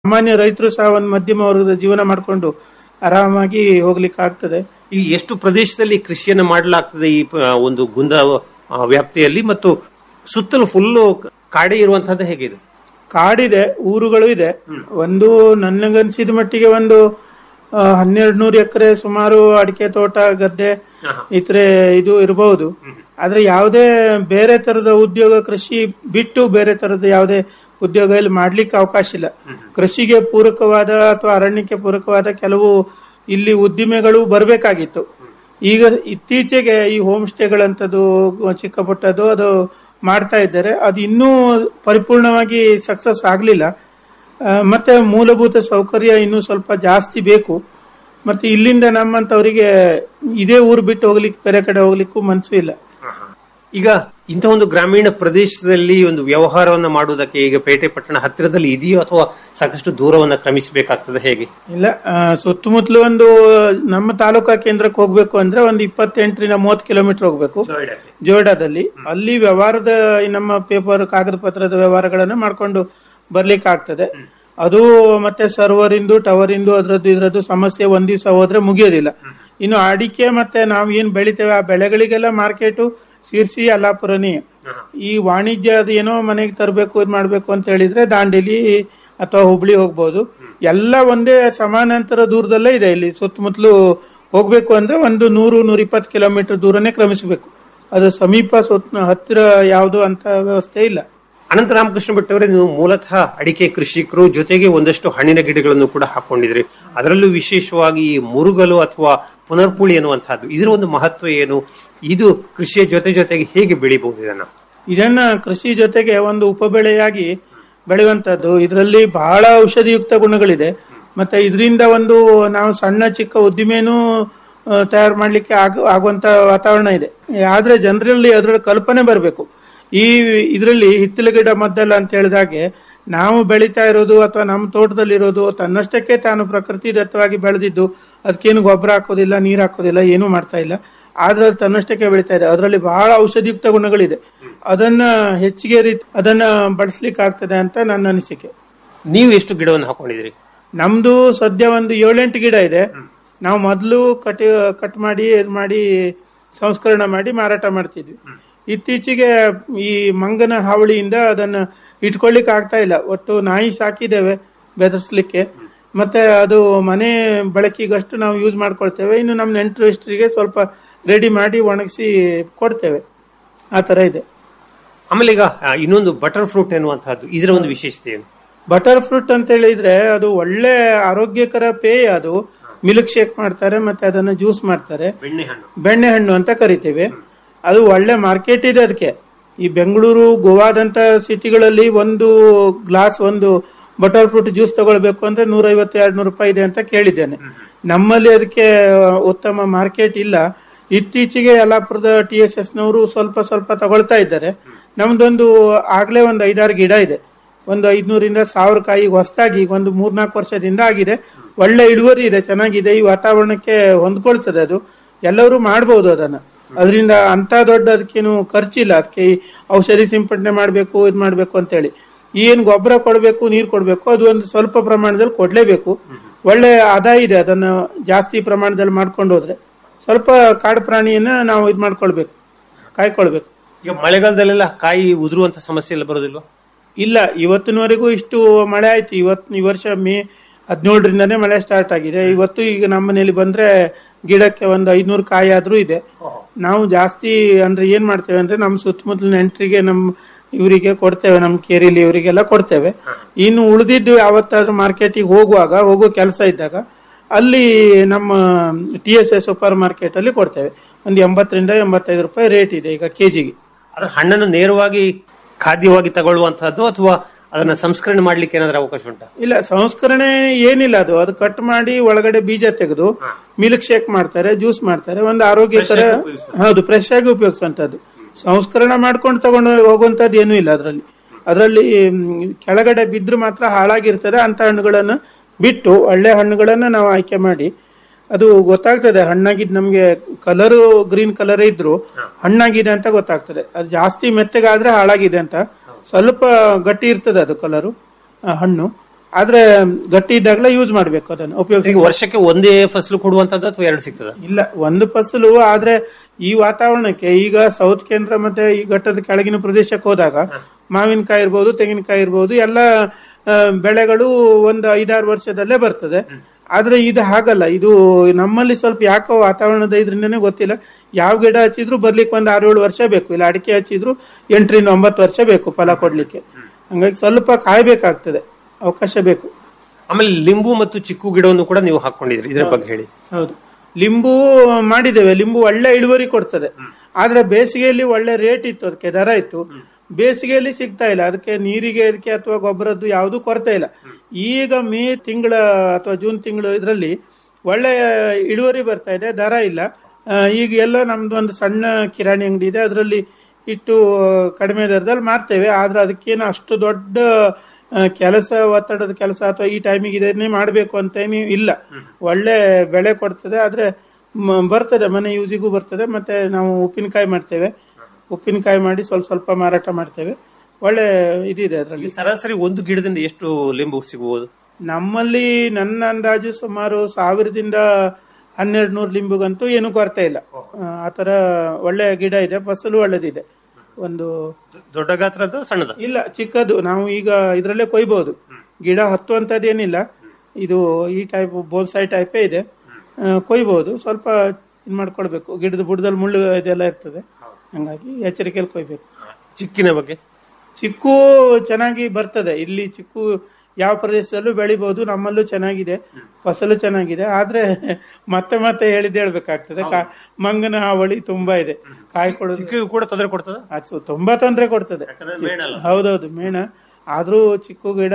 ಸಾಮಾನ್ಯ ರೈತರು ಸಹ ಒಂದು ಮಧ್ಯಮ ವರ್ಗದ ಜೀವನ ಮಾಡಿಕೊಂಡು ಆರಾಮಾಗಿ ಹೋಗ್ಲಿಕ್ಕೆ ಆಗ್ತದೆ ಈ ಎಷ್ಟು ಪ್ರದೇಶದಲ್ಲಿ ಕೃಷಿಯನ್ನು ಮಾಡಲಾಗ್ತದೆ ಈ ಪ- ಒಂದು ಗುಂದ ಆ, ವ್ಯಾಪ್ತಿಯಲ್ಲಿ ಮತ್ತು ಸುತ್ತಲೂ ಫುಲ್ಲು ಕಾಡೆ ಇರುವಂತಹದ್ದು ಹೇಗಿದೆ ಕಾಡಿದೆ ಊರುಗಳು ಇದೆ ಒಂದು ನನಗನ್ಸಿದ ಮಟ್ಟಿಗೆ ಒಂದು ಹನ್ನೆರಡು ನೂರು ಎಕರೆ ಸುಮಾರು ಅಡಿಕೆ ತೋಟ ಗದ್ದೆ ಇತರೆ ಇದು ಇರಬಹುದು ಆದ್ರೆ ಯಾವುದೇ ಬೇರೆ ತರದ ಉದ್ಯೋಗ ಕೃಷಿ ಬಿಟ್ಟು ಬೇರೆ ತರದ ಯಾವುದೇ ಉದ್ಯೋಗ ಇಲ್ಲಿ ಮಾಡ್ಲಿಕ್ಕೆ ಅವಕಾಶ ಇಲ್ಲ ಕೃಷಿಗೆ ಪೂರಕವಾದ ಅಥವಾ ಅರಣ್ಯಕ್ಕೆ ಪೂರಕವಾದ ಕೆಲವು ಇಲ್ಲಿ ಉದ್ದಿಮೆಗಳು ಬರಬೇಕಾಗಿತ್ತು ಈಗ ಇತ್ತೀಚೆಗೆ ಈ ಹೋಮ್ ಸ್ಟೇಗಳಂತದ್ದು ಚಿಕ್ಕ ಪುಟ್ಟದ್ದು ಅದು ಮಾಡ್ತಾ ಇದ್ದಾರೆ ಅದು ಇನ್ನೂ ಪರಿಪೂರ್ಣವಾಗಿ ಸಕ್ಸಸ್ ಆಗಲಿಲ್ಲ ಮತ್ತೆ ಮೂಲಭೂತ ಸೌಕರ್ಯ ಇನ್ನೂ ಸ್ವಲ್ಪ ಜಾಸ್ತಿ ಬೇಕು ಮತ್ತೆ ಇಲ್ಲಿಂದ ನಮ್ಮಂತವರಿಗೆ ಇದೇ ಊರು ಬಿಟ್ಟು ಹೋಗ್ಲಿಕ್ಕೆ ಬೇರೆ ಕಡೆ ಹೋಗ್ಲಿಕ್ಕೂ ಮನಸ್ಸು ಇಲ್ಲ ಈಗ ಇಂಥ ಒಂದು ಗ್ರಾಮೀಣ ಪ್ರದೇಶದಲ್ಲಿ ಒಂದು ವ್ಯವಹಾರವನ್ನ ಮಾಡುವುದಕ್ಕೆ ಈಗ ಪೇಟೆ ಪಟ್ಟಣ ಹತ್ತಿರದಲ್ಲಿ ಇದೆಯೋ ಅಥವಾ ಸಾಕಷ್ಟು ದೂರವನ್ನ ಕ್ರಮಿಸಬೇಕಾಗ್ತದೆ ಹೇಗೆ ಇಲ್ಲ ಆ, ಸುತ್ತಮುತ್ತಲು ಒಂದು ನಮ್ಮ ತಾಲೂಕಾ ಕೇಂದ್ರಕ್ಕೆ ಹೋಗ್ಬೇಕು ಅಂದ್ರೆ ಒಂದು ಇಪ್ಪತ್ತೆಂಟರಿಂದ ಮೂವತ್ತು ಕಿಲೋಮೀಟರ್ ಹೋಗ್ಬೇಕು ಜೋಯ್ಡಾದಲ್ಲಿ ಅಲ್ಲಿ ವ್ಯವಹಾರದ ಈ ನಮ್ಮ ಪೇಪರ್ ಕಾಗದ ಪತ್ರದ ವ್ಯವಹಾರಗಳನ್ನ ಮಾಡ್ಕೊಂಡು ಬರ್ಲಿಕ್ಕೆ ಆಗ್ತದೆ ಅದು ಮತ್ತೆ ಸರ್ವರ್ ಇಂದು ಟವರ್ ಇಂದು ಅದ್ರದ್ದು ಇದ್ರದ್ದು ಸಮಸ್ಯೆ ಒಂದ್ ದಿವಸ ಹೋದ್ರೆ ಮುಗಿಯೋದಿಲ್ಲ ಇನ್ನು ಅಡಿಕೆ ಮತ್ತೆ ನಾವು ಏನ್ ಬೆಳಿತೇವೆ ಆ ಬೆಳೆಗಳಿಗೆಲ್ಲ ಮಾರ್ಕೆಟು ಶಿರ್ಸಿ ಅಲ್ಲಾಪುರನೇ ಈ ವಾಣಿಜ್ಯ ಅದು ಏನೋ ಮನೆಗೆ ತರಬೇಕು ಇದು ಮಾಡ್ಬೇಕು ಅಂತ ಹೇಳಿದ್ರೆ ದಾಂಡೇಲಿ ಅಥವಾ ಹುಬ್ಳಿ ಹೋಗ್ಬೋದು ಎಲ್ಲ ಒಂದೇ ಸಮಾನಾಂತರ ದೂರದಲ್ಲೇ ಇದೆ ಇಲ್ಲಿ ಸುತ್ತಮುತ್ತಲು ಹೋಗ್ಬೇಕು ಅಂದ್ರೆ ಒಂದು ನೂರು ನೂರ ಇಪ್ಪತ್ತು ಕಿಲೋಮೀಟರ್ ದೂರನೇ ಕ್ರಮಿಸಬೇಕು ಅದು ಸಮೀಪ ಸುತ್ತ ಹತ್ತಿರ ಯಾವುದು ಅಂತ ವ್ಯವಸ್ಥೆ ಇಲ್ಲ ಅನಂತ ರಾಮಕೃಷ್ಣ ಭಟ್ ಅವರೇ ನೀವು ಮೂಲತಃ ಅಡಿಕೆ ಕೃಷಿಕರು ಜೊತೆಗೆ ಒಂದಷ್ಟು ಹಣ್ಣಿನ ಗಿಡಗಳನ್ನು ಕೂಡ ಹಾಕೊಂಡಿದ್ರಿ ಅದರಲ್ಲೂ ವಿಶೇಷವಾಗಿ ಈ ಮುರುಗಲು ಅಥವಾ ಪುನರ್ಪುಳಿ ಎನ್ನುವಂತಹದ್ದು ಇದರ ಒಂದು ಮಹತ್ವ ಏನು ಇದು ಕೃಷಿಯ ಜೊತೆ ಜೊತೆಗೆ ಹೇಗೆ ಬೆಳಿಬಹುದು ಇದನ್ನ ಇದನ್ನ ಕೃಷಿ ಜೊತೆಗೆ ಒಂದು ಉಪಬೆಳೆಯಾಗಿ ಬೆಳೆಯುವಂತದ್ದು ಇದರಲ್ಲಿ ಬಹಳ ಔಷಧಿಯುಕ್ತ ಗುಣಗಳಿದೆ ಮತ್ತೆ ಇದರಿಂದ ಒಂದು ನಾವು ಸಣ್ಣ ಚಿಕ್ಕ ಉದ್ದಿಮೆನೂ ತಯಾರು ಮಾಡ್ಲಿಕ್ಕೆ ಆಗ ಆಗುವಂತ ವಾತಾವರಣ ಇದೆ ಆದ್ರೆ ಜನರಲ್ಲಿ ಅದರ ಕಲ್ಪನೆ ಬರಬೇಕು ಈ ಇದರಲ್ಲಿ ಹಿತ್ತಲ ಗಿಡ ಮದ್ದಲ್ಲ ಅಂತ ಹೇಳಿದಾಗೆ ನಾವು ಬೆಳೀತಾ ಇರೋದು ಅಥವಾ ನಮ್ಮ ತೋಟದಲ್ಲಿ ಇರೋದು ತನ್ನಷ್ಟಕ್ಕೆ ತಾನು ಪ್ರಕೃತಿದತ್ತವಾಗಿ ಬೆಳೆದಿದ್ದು ಅದಕ್ಕೇನು ಗೊಬ್ಬರ ಹಾಕೋದಿಲ್ಲ ನೀರು ಹಾಕೋದಿಲ್ಲ ಏನೂ ಮಾಡ್ತಾ ಇಲ್ಲ ಆದ್ರೆ ಅದು ತನ್ನಷ್ಟಕ್ಕೆ ಬೆಳೀತಾ ಇದೆ ಅದರಲ್ಲಿ ಬಹಳ ಔಷಧಿಯುಕ್ತ ಗುಣಗಳಿದೆ ಅದನ್ನ ಹೆಚ್ಚಿಗೆ ರೀತಿ ಅದನ್ನ ಬಳಸ್ಲಿಕ್ಕೆ ಆಗ್ತದೆ ಅಂತ ನನ್ನ ಅನಿಸಿಕೆ ನೀವು ಎಷ್ಟು ಗಿಡವನ್ನು ಹಾಕೊಂಡಿದ್ರಿ ನಮ್ದು ಸದ್ಯ ಒಂದು ಏಳೆಂಟು ಗಿಡ ಇದೆ ನಾವು ಮೊದಲು ಕಟ್ ಕಟ್ ಮಾಡಿ ಇದು ಮಾಡಿ ಸಂಸ್ಕರಣ ಮಾಡಿ ಮಾರಾಟ ಮಾಡ್ತಿದ್ವಿ ಇತ್ತೀಚೆಗೆ ಈ ಮಂಗನ ಹಾವಳಿಯಿಂದ ಅದನ್ನ ಇಟ್ಕೊಳ್ಳಿಕ್ಕೆ ಆಗ್ತಾ ಇಲ್ಲ ಒಟ್ಟು ನಾಯಿ ಸಾಕಿದ್ದೇವೆ ಬೆದರ್ಸ್ಲಿಕ್ಕೆ ಮತ್ತೆ ಅದು ಮನೆ ಬಳಕೆಗಷ್ಟು ನಾವು ಯೂಸ್ ಮಾಡ್ಕೊಳ್ತೇವೆ ಇನ್ನು ನಮ್ಮ ನೆಂಟರು ಇಷ್ಟರಿಗೆ ಸ್ವಲ್ಪ ರೆಡಿ ಮಾಡಿ ಒಣಗಿಸಿ ಕೊಡ್ತೇವೆ ಆ ತರ ಇದೆ ಆಮೇಲೆ ಈಗ ಆ, ಇನ್ನೊಂದು ಬಟರ್ ಫ್ರೂಟ್ ಎನ್ನುವಂತಹದ್ದು ಇದರ ಒಂದು ವಿಶೇಷತೆ ಏನು ಬಟರ್ ಫ್ರೂಟ್ ಅಂತ ಹೇಳಿದ್ರೆ ಅದು ಒಳ್ಳೆ ಆರೋಗ್ಯಕರ ಪೇಯ ಅದು ಮಿಲ್ಕ್ ಶೇಕ್ ಮಾಡ್ತಾರೆ ಮತ್ತೆ ಅದನ್ನ ಜ್ಯೂಸ್ ಮಾಡ್ತಾರೆ ಬೆಣ್ಣೆ ಹಣ್ಣು ಬೆಣ್ಣೆ ಹಣ್ಣು ಅಂತ ಕರಿತೀವಿ ಅದು ಒಳ್ಳೆ ಮಾರ್ಕೆಟ್ ಇದೆ ಅದಕ್ಕೆ ಈ ಬೆಂಗಳೂರು ಗೋವಾದಂತ ಸಿಟಿಗಳಲ್ಲಿ ಒಂದು ಗ್ಲಾಸ್ ಒಂದು ಬಟರ್ ಫ್ರೂಟ್ ಜ್ಯೂಸ್ ತಗೊಳ್ಬೇಕು ಅಂದ್ರೆ ನೂರೈವತ್ತು ಎರಡು ನೂರು ರೂಪಾಯಿ ಇದೆ ಅಂತ ಕೇಳಿದ್ದೇನೆ ನಮ್ಮಲ್ಲಿ ಅದಕ್ಕೆ ಉತ್ತಮ ಮಾರ್ಕೆಟ್ ಇಲ್ಲ ಇತ್ತೀಚೆಗೆ ಯಲ್ಲಾಪುರದ ಟಿ ಎಸ್ ಎಸ್ ನವರು ಸ್ವಲ್ಪ ಸ್ವಲ್ಪ ತಗೊಳ್ತಾ ಇದ್ದಾರೆ ನಮ್ದೊಂದು ಆಗ್ಲೇ ಒಂದು ಐದಾರು ಗಿಡ ಇದೆ ಒಂದು ಐದ್ನೂರಿಂದ ಸಾವಿರ ಕಾಯಿ ಹೊಸದಾಗಿ ಒಂದು ಮೂರ್ನಾಲ್ಕು ವರ್ಷದಿಂದ ಆಗಿದೆ ಒಳ್ಳೆ ಇಳುವರಿ ಇದೆ ಚೆನ್ನಾಗಿದೆ ಈ ವಾತಾವರಣಕ್ಕೆ ಹೊಂದ್ಕೊಳ್ತದೆ ಅದು ಎಲ್ಲರೂ ಮಾಡಬಹುದು ಅದನ್ನ ಅದರಿಂದ ಅಂತ ದೊಡ್ಡ ಅದಕ್ಕೇನು ಖರ್ಚಿಲ್ಲ ಅದಕ್ಕೆ ಈ ಔಷಧಿ ಸಿಂಪಡಣೆ ಮಾಡಬೇಕು ಇದು ಮಾಡಬೇಕು ಅಂತೇಳಿ ಏನ್ ಗೊಬ್ಬರ ಕೊಡಬೇಕು ನೀರು ಕೊಡಬೇಕು ಅದು ಒಂದು ಸ್ವಲ್ಪ ಪ್ರಮಾಣದಲ್ಲಿ ಕೊಡ್ಲೇಬೇಕು ಒಳ್ಳೆ ಆದಾಯ ಇದೆ ಅದನ್ನ ಜಾಸ್ತಿ ಪ್ರಮಾಣದಲ್ಲಿ ಮಾಡ್ಕೊಂಡು ಹೋದ್ರೆ ಸ್ವಲ್ಪ ಕಾಡು ಪ್ರಾಣಿಯನ್ನ ನಾವು ಇದು ಮಾಡ್ಕೊಳ್ಬೇಕು ಕಾಯ್ಕೊಳ್ಬೇಕು ಈಗ ಮಳೆಗಾಲದಲ್ಲೆಲ್ಲ ಕಾಯಿ ಉದುರುವಂತ ಸಮಸ್ಯೆ ಎಲ್ಲ ಬರೋದಿಲ್ವಾ ಇಲ್ಲ ಇವತ್ತಿನವರೆಗೂ ಇಷ್ಟು ಮಳೆ ಆಯ್ತು ಇವತ್ತು ಈ ವರ್ಷ ಮೇ ಹದಿನೇಳರಿಂದನೇ ಮಳೆ ಸ್ಟಾರ್ಟ್ ಆಗಿದೆ ಇವತ್ತು ಈಗ ನಮ್ಮ ಮನೇಲಿ ಬಂದ್ರೆ ಗಿಡಕ್ಕೆ ಒಂದು ಐದ್ನೂರು ಕಾಯಿ ಆದ್ರೂ ಇದೆ ನಾವು ಜಾಸ್ತಿ ಅಂದ್ರೆ ಏನ್ ಮಾಡ್ತೇವೆ ಅಂದ್ರೆ ನಮ್ಮ ಸುತ್ತಮುತ್ತಲಿನ ನೆಂಟರಿಗೆ ನಮ್ಮ ಇವರಿಗೆ ಕೊಡ್ತೇವೆ ನಮ್ಮ ಕೇರಿಲಿ ಇವರಿಗೆಲ್ಲ ಕೊಡ್ತೇವೆ ಇನ್ನು ಉಳಿದಿದ್ದು ಯಾವತ್ತಾದ್ರೂ ಮಾರ್ಕೆಟಿಗೆ ಹೋಗುವಾಗ ಹೋಗೋ ಕೆಲಸ ಇದ್ದಾಗ ಅಲ್ಲಿ ನಮ್ಮ T S S super market ಅಲ್ಲಿ ಕೊಡ್ತೇವೆ ಒಂದು ಎಂಬತ್ತರಿಂದ ಎಂಬತ್ತೈದು ರೂಪಾಯಿ ರೇಟ್ ಇದೆ ಈಗ ಕೆಜಿಗೆ ಅದ್ರ ಹಣ್ಣನ್ನು ನೇರವಾಗಿ ಖಾದ್ಯವಾಗಿ ತಗೊಳ್ಳುವಂತಹದ್ದು ಅಥವಾ ಅದನ್ನ ಸಂಸ್ಕರಣೆ ಮಾಡ್ಲಿಕ್ಕೆ ಏನಾದ್ರೂ ಅವಕಾಶ ಉಂಟಾ ಇಲ್ಲ ಸಂಸ್ಕರಣೆ ಏನಿಲ್ಲ ಅದು ಅದು ಕಟ್ ಮಾಡಿ ಒಳಗಡೆ ಬೀಜ ತೆಗೆದು ಮಿಲ್ಕ್ ಶೇಕ್ ಮಾಡ್ತಾರೆ ಜ್ಯೂಸ್ ಮಾಡ್ತಾರೆ ಒಂದು ಆರೋಗ್ಯಕರ ಹೌದು ಫ್ರೆಶ್ ಆಗಿ ಉಪಯೋಗಿಸುವಂತದ್ದು ಸಂಸ್ಕರಣ ಮಾಡ್ಕೊಂಡು ತಗೊಂಡು ಹೋಗುವಂತದ್ದು ಏನೂ ಇಲ್ಲ ಅದರಲ್ಲಿ ಅದರಲ್ಲಿ ಕೆಳಗಡೆ ಬಿದ್ರು ಮಾತ್ರ ಹಾಳಾಗಿರ್ತದೆ ಅಂತ ಹಣ್ಣುಗಳನ್ನು ಬಿಟ್ಟು ಒಳ್ಳೆ ಹಣ್ಣುಗಳನ್ನ ನಾವು ಆಯ್ಕೆ ಮಾಡಿ ಅದು ಗೊತ್ತಾಗ್ತದೆ ಹಣ್ಣಾಗಿದ್ ನಮ್ಗೆ ಕಲರು ಗ್ರೀನ್ ಕಲರ್ ಇದ್ರು ಹಣ್ಣಾಗಿದೆ ಅಂತ ಗೊತ್ತಾಗ್ತದೆ ಅದು ಜಾಸ್ತಿ ಮೆತ್ತಗಾದ್ರೆ ಹಾಳಾಗಿದೆ ಅಂತ ಸ್ವಲ್ಪ ಗಟ್ಟಿ ಇರ್ತದೆ ಅದು ಕಲರು ಹಣ್ಣು ಆದ್ರೆ ಗಟ್ಟಿ ಇದ್ದಾಗಲೇ ಯೂಸ್ ಮಾಡ್ಬೇಕು ಅದನ್ನು ಉಪಯೋಗ ಈಗ ವರ್ಷಕ್ಕೆ ಒಂದೇ ಫಸಲು ಕೊಡುವಂತದ್ದು ಅಥವಾ ಎರಡು ಸಿಗ್ತದ ಇಲ್ಲ ಒಂದು ಫಸಲು ಆದ್ರೆ ಈ ವಾತಾವರಣಕ್ಕೆ ಈಗ ಸೌತ್ ಕೇಂದ್ರ ಮತ್ತೆ ಈ ಘಟ್ಟದ ಕೆಳಗಿನ ಪ್ರದೇಶಕ್ಕೆ ಹೋದಾಗ ಮಾವಿನಕಾಯಿ ಇರ್ಬೋದು ತೆಂಗಿನಕಾಯಿ ಇರ್ಬೋದು ಎಲ್ಲ ಆ, ಬೆಳೆಗಳು ಒಂದು ಐದಾರು ವರ್ಷದಲ್ಲೇ ಬರ್ತದೆ ಆದ್ರೆ ಇದು ಹಾಗಲ್ಲ ಇದು ನಮ್ಮಲ್ಲಿ ಸ್ವಲ್ಪ ಯಾಕೋ ವಾತಾವರಣದ ಇದ್ರಿಂದನೇ ಗೊತ್ತಿಲ್ಲ ಯಾವ ಗಿಡ ಹಚ್ಚಿದ್ರು ಬರ್ಲಿಕ್ಕೆ ಒಂದು ಆರು ಏಳು ವರ್ಷ ಬೇಕು ಇಲ್ಲ ಅಡಿಕೆ ಹಚ್ಚಿದ್ರು ಎಂಟರಿಂದ ಒಂಬತ್ತು ವರ್ಷ ಬೇಕು ಫಲ ಕೊಡ್ಲಿಕ್ಕೆ ಹಂಗಾಗಿ ಸ್ವಲ್ಪ ಕಾಯ್ಬೇಕಾಗ್ತದೆ ಅವಕಾಶ ಬೇಕು ಆಮೇಲೆ ಲಿಂಬು ಮತ್ತು ಚಿಕ್ಕು ಗಿಡವನ್ನು ಕೂಡ ನೀವು ಹಾಕೊಂಡಿದ್ರಿ ಇದ್ರ ಬಗ್ಗೆ ಹೇಳಿ ಹೌದು ಲಿಂಬು ಮಾಡಿದ್ದೇವೆ ಲಿಂಬು ಒಳ್ಳೆ ಇಳುವರಿ ಕೊಡ್ತದೆ ಆದ್ರೆ ಬೇಸಿಗೆಯಲ್ಲಿ ಒಳ್ಳೆ ರೇಟ್ ಇತ್ತು ಅದಕ್ಕೆ ದರ ಇತ್ತು ಬೇಸಿಗೆಯಲ್ಲಿ ಸಿಗ್ತಾ ಇಲ್ಲ ಅದಕ್ಕೆ ನೀರಿಗೆ ಅದಕ್ಕೆ ಅಥವಾ ಗೊಬ್ಬರದ್ದು ಯಾವುದು ಕೊರತೆ ಇಲ್ಲ ಈಗ ಮೇ ತಿಂಗಳ ಅಥವಾ ಜೂನ್ ತಿಂಗಳು ಇದರಲ್ಲಿ ಒಳ್ಳೆ ಇಳುವರಿ ಬರ್ತಾ ಇದೆ ದರ ಇಲ್ಲ ಆ, ಈಗ ಎಲ್ಲ ನಮ್ದು ಒಂದು ಸಣ್ಣ ಕಿರಾಣಿ ಅಂಗಡಿ ಇದೆ ಅದರಲ್ಲಿ ಇಟ್ಟು ಕಡಿಮೆ ದರದಲ್ಲಿ ಮಾರ್ತೇವೆ ಆದ್ರೆ ಅದಕ್ಕೇನು ಅಷ್ಟು ದೊಡ್ಡ ಆ, ಕೆಲಸ ಒತ್ತಡದ ಕೆಲಸ ಅಥವಾ ಈ ಟೈಮಿಗೆ ಇದನ್ನೇ ಮಾಡಬೇಕು ಅಂತ ಏನು ಇಲ್ಲ ಒಳ್ಳೆ ಬೆಳೆ ಕೊಡ್ತದೆ ಆದ್ರೆ ಮ- ಬರ್ತದೆ ಮನೆ ಯೂಸಿಗೂ ಬರ್ತದೆ ಮತ್ತೆ ನಾವು ಉಪ್ಪಿನಕಾಯಿ ಮಾಡ್ತೇವೆ ಉಪ್ಪಿನಕಾಯಿ ಮಾಡಿ ಸ್ವಲ್ಪ ಸ್ವಲ್ಪ ಮಾರಾಟ ಮಾಡ್ತೇವೆ ಒಳ್ಳೆ ಇದಿದೆ ಅದರಲ್ಲಿ ಈ ಸರಾಸರಿ ಒಂದು ಗಿಡದಿಂದ ಎಷ್ಟು ಲಿಂಬು ಸಿಗಬಹುದು ನಮ್ಮಲ್ಲಿ ನನ್ನ ಅಂದಾಜು ಸುಮಾರು ಸಾವಿರದಿಂದ ಹನ್ನೆರಡು ನೂರು ಲಿಂಬುಗಂತೂ ಏನು ಕೊರತೆ ಇಲ್ಲ ಆ, ಆ ತರ ಒಳ್ಳೆ ಗಿಡ ಇದೆ ಫಸಲು ಒಳ್ಳೆದಿದೆ ಒಂದು ದೊಡ್ಡ ಗಾತ್ರದ ಸಣ್ಣದ ಇಲ್ಲ ಚಿಕ್ಕದು ನಾವು ಈಗ ಇದರಲ್ಲೇ ಕೊಯ್ಬಹುದು ಗಿಡ ಹತ್ತುವಂತದ್ದೇನಿಲ್ಲ ಇದು ಈ ಟೈಪ್ ಬೋನ್ಸಾಯಿ ಟೈಪೇ ಇದೆ ಆ, ಕೊಯ್ಬಹುದು ಸ್ವಲ್ಪ ಇದು ಮಾಡ್ಕೊಳ್ಬೇಕು ಗಿಡದ ಬುಡದಲ್ಲಿ ಮುಳ್ಳು ಇದೆಲ್ಲ ಇರ್ತದೆ ಹಂಗಾಗಿ ಎಚ್ಚರಿಕೆಯಲ್ಲಿ ಕೊಯ್ಬೇಕು ಚಿಕ್ಕಿನ ಬಗ್ಗೆ ಚಿಕ್ಕು ಚೆನ್ನಾಗಿ ಬರ್ತದೆ ಇಲ್ಲಿ ಚಿಕ್ಕು ಯಾವ ಪ್ರದೇಶದಲ್ಲೂ ಬೆಳಿಬಹುದು ನಮ್ಮಲ್ಲೂ ಚೆನ್ನಾಗಿದೆ ಫಸಲು ಚೆನ್ನಾಗಿದೆ ಆದ್ರೆ ಮತ್ತೆ ಮತ್ತೆ ಹೇಳಿದ್ ಹೇಳ್ಬೇಕಾಗ್ತದೆ ಕಾ- ಮಂಗನ ಹಾವಳಿ ತುಂಬಾ ಇದೆ ಕಾಯಿ ಕೊಡೋದು ಚಿಕ್ಕಿಗೂ ಕೂಡ ತೊಂದರೆ ಕೊಡ್ತದ ಅದು ತುಂಬಾ ತೊಂದರೆ ಕೊಡ್ತದೆ ಹೌದೌದು ಮೇಣ ಆದ್ರೂ ಚಿಕ್ಕು ಗಿಡ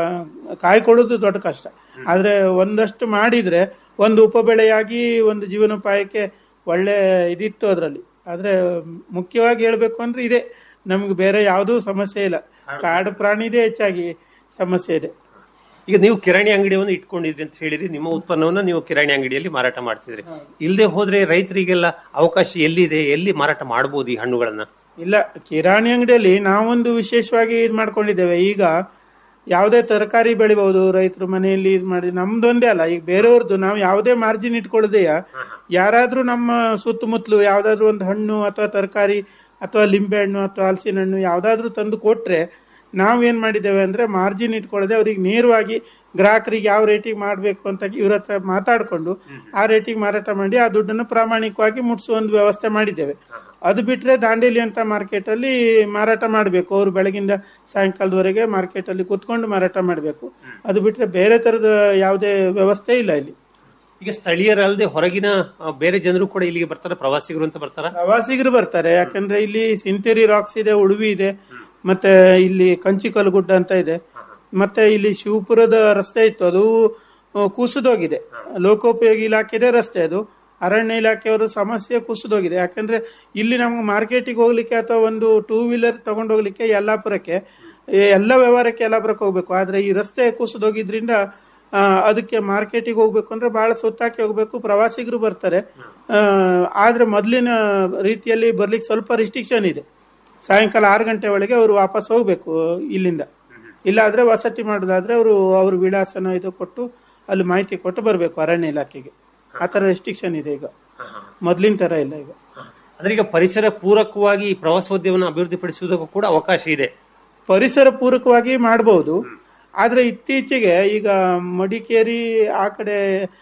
ಕಾಯಿ ಕೊಡೋದು ದೊಡ್ಡ ಕಷ್ಟ ಆದ್ರೆ ಒಂದಷ್ಟು ಮಾಡಿದ್ರೆ ಒಂದು ಉಪಬೆಳೆಯಾಗಿ ಒಂದು ಜೀವನೋಪಾಯಕ್ಕೆ ಒಳ್ಳೆ ಇದಿತ್ತು ಅದರಲ್ಲಿ ಆದ್ರೆ ಮುಖ್ಯವಾಗಿ ಹೇಳ್ಬೇಕು ಅಂದ್ರೆ ಇದೆ ನಮ್ಗೆ ಬೇರೆ ಯಾವುದೂ ಸಮಸ್ಯೆ ಇಲ್ಲ ಕಾಡು ಪ್ರಾಣಿದೇ ಹೆಚ್ಚಾಗಿ ಸಮಸ್ಯೆ ಇದೆ ಈಗ ನೀವು ಕಿರಾಣಿ ಅಂಗಡಿಯನ್ನು ಇಟ್ಕೊಂಡಿದ್ರಿ ಅಂತ ಹೇಳಿರಿ ನಿಮ್ಮ ಉತ್ಪನ್ನವನ್ನ ನೀವು ಕಿರಾಣಿ ಅಂಗಡಿಯಲ್ಲಿ ಮಾರಾಟ ಮಾಡ್ತಿದ್ರಿ ಇಲ್ಲದೆ ಹೋದ್ರೆ ರೈತರಿಗೆಲ್ಲ ಅವಕಾಶ ಎಲ್ಲಿದೆ ಎಲ್ಲಿ ಮಾರಾಟ ಮಾಡಬಹುದು ಈ ಹಣ್ಣುಗಳನ್ನ ಇಲ್ಲ ಕಿರಾಣಿ ಅಂಗಡಿಯಲ್ಲಿ ನಾವೊಂದು ವಿಶೇಷವಾಗಿ ಇದು ಮಾಡ್ಕೊಂಡಿದ್ದೇವೆ ಈಗ ಯಾವುದೇ ತರಕಾರಿ ಬೆಳಿಬಹುದು ರೈತರು ಮನೆಯಲ್ಲಿ ಇದು ಮಾಡಿ ನಮ್ದೊಂದೇ ಅಲ್ಲ ಈಗ ಬೇರೆಯವ್ರದ್ದು ನಾವು ಯಾವುದೇ ಮಾರ್ಜಿನ್ ಇಟ್ಕೊಳ್ಳದೆಯ ಯಾರಾದ್ರೂ ನಮ್ಮ ಸುತ್ತಮುತ್ತಲು ಯಾವ್ದಾದ್ರು ಒಂದು ಹಣ್ಣು ಅಥವಾ ತರಕಾರಿ ಅಥವಾ ಲಿಂಬೆ ಹಣ್ಣು ಅಥವಾ ಹಲಸಿನ ಹಣ್ಣು ಯಾವ್ದಾದ್ರು ತಂದು ಕೊಟ್ರೆ ನಾವ್ ಏನ್ ಮಾಡಿದ್ದೇವೆ ಅಂದ್ರೆ ಮಾರ್ಜಿನ್ ಇಟ್ಕೊಳ್ಳದೆ ಅವ್ರಿಗೆ ನೇರವಾಗಿ ಗ್ರಾಹಕರಿಗೆ ಯಾವ ರೇಟಿಗೆ ಮಾಡಬೇಕು ಅಂತ ಇವ್ರ ಹತ್ರ ಮಾತಾಡ್ಕೊಂಡು ಆ ರೇಟಿಗೆ ಮಾರಾಟ ಮಾಡಿ ಆ ದುಡ್ಡನ್ನು ಪ್ರಾಮಾಣಿಕವಾಗಿ ಮುಟ್ಸುವ ಒಂದು ವ್ಯವಸ್ಥೆ ಮಾಡಿದ್ದೇವೆ ಅದು ಬಿಟ್ರೆ ದಾಂಡೇಲಿ ಅಂತ ಮಾರ್ಕೆಟ್ ಅಲ್ಲಿ ಮಾರಾಟ ಮಾಡಬೇಕು ಅವರು ಬೆಳಗಿಂದ ಸಾಯಂಕಾಲದವರೆಗೆ ಮಾರ್ಕೆಟ್ ಅಲ್ಲಿ ಕುತ್ಕೊಂಡು ಮಾರಾಟ ಮಾಡಬೇಕು ಅದು ಬಿಟ್ರೆ ಬೇರೆ ತರದ ಯಾವುದೇ ವ್ಯವಸ್ಥೆ ಇಲ್ಲ ಇಲ್ಲಿ ಈಗ ಸ್ಥಳೀಯರಲ್ಲದೆ ಹೊರಗಿನ ಆ, ಬೇರೆ ಜನರು ಕೂಡ ಇಲ್ಲಿಗೆ ಬರ್ತಾರ ಪ್ರವಾಸಿಗರು ಅಂತ ಬರ್ತಾರ ಪ್ರವಾಸಿಗರು ಬರ್ತಾರೆ ಯಾಕಂದ್ರೆ ಇಲ್ಲಿ ಸಿಂತೇರಿ ರಾಕ್ಸ್ ಇದೆ ಉಡುವಿ ಇದೆ ಮತ್ತೆ ಇಲ್ಲಿ ಕಂಚಿಕಲ್ ಗುಡ್ಡ ಅಂತ ಇದೆ ಮತ್ತೆ ಇಲ್ಲಿ ಶಿವಪುರದ ರಸ್ತೆ ಇತ್ತು ಅದು ಆ, ಕುಸಿದೋಗಿದೆ ಲೋಕೋಪಯೋಗಿ ಇಲಾಖೆದೇ ರಸ್ತೆ ಅದು ಅರಣ್ಯ ಇಲಾಖೆಯವರ ಸಮಸ್ಯೆ ಕುಸಿದೋಗಿದೆ ಯಾಕಂದ್ರೆ ಇಲ್ಲಿ ನಮ್ಗೆ ಮಾರ್ಕೆಟಿಗೆ ಹೋಗ್ಲಿಕ್ಕೆ ಅಥವಾ ಒಂದು ಟೂ ವೀಲರ್ ತಗೊಂಡು ಹೋಗ್ಲಿಕ್ಕೆ ಯಲ್ಲಾಪುರಕ್ಕೆ ಈ ಎಲ್ಲ ವ್ಯವಹಾರಕ್ಕೆ ಯಲ್ಲಾಪುರಕ್ಕೆ ಹೋಗ್ಬೇಕು ಆದ್ರೆ ಈ ರಸ್ತೆ ಕುಸಿದೋಗಿದ್ರಿಂದ ಆ, ಅದಕ್ಕೆ ಮಾರ್ಕೆಟಿಗೆ ಹೋಗ್ಬೇಕು ಅಂದ್ರೆ ಬಹಳ ಸುತ್ತಾಕಿ ಹೋಗ್ಬೇಕು ಪ್ರವಾಸಿಗರು ಬರ್ತಾರೆ ಆ, ಆದ್ರೆ ಮೊದಲಿನ ರೀತಿಯಲ್ಲಿ ಬರ್ಲಿಕ್ಕೆ ಸ್ವಲ್ಪ ರಿಸ್ಟ್ರಿಕ್ಷನ್ ಇದೆ ಸಾಯಂಕಾಲ ಆರು ಗಂಟೆ ಒಳಗೆ ಅವರು ವಾಪಸ್ ಹೋಗ್ಬೇಕು ಇಲ್ಲಿಂದ ಇಲ್ಲಾದ್ರೆ ವಸತಿ ಮಾಡೋದಾದ್ರೆ ಅವರು ಅವ್ರ ವಿಳಾಸನ ಇದು ಕೊಟ್ಟು ಅಲ್ಲಿ ಮಾಹಿತಿ ಕೊಟ್ಟು ಬರಬೇಕು ಅರಣ್ಯ ಇಲಾಖೆಗೆ ಆ ತರ ರೆಸ್ಟ್ರಿಕ್ಷನ್ ಇದೆ ಈಗ ಮೊದ್ಲಿನ ತರ ಇಲ್ಲ ಈಗ ಅಂದ್ರೆ ಈಗ ಪರಿಸರ ಪೂರಕವಾಗಿ ಈ ಪ್ರವಾಸೋದ್ಯಮವನ್ನು ಅಭಿವೃದ್ಧಿಪಡಿಸುವುದಕ್ಕೂ ಕೂಡ ಅವಕಾಶ ಇದೆ ಪರಿಸರ ಪೂರಕವಾಗಿ ಮಾಡಬಹುದು ಆದ್ರೆ ಇತ್ತೀಚೆಗೆ ಈಗ ಮಡಿಕೇರಿ ಆ ಕಡೆ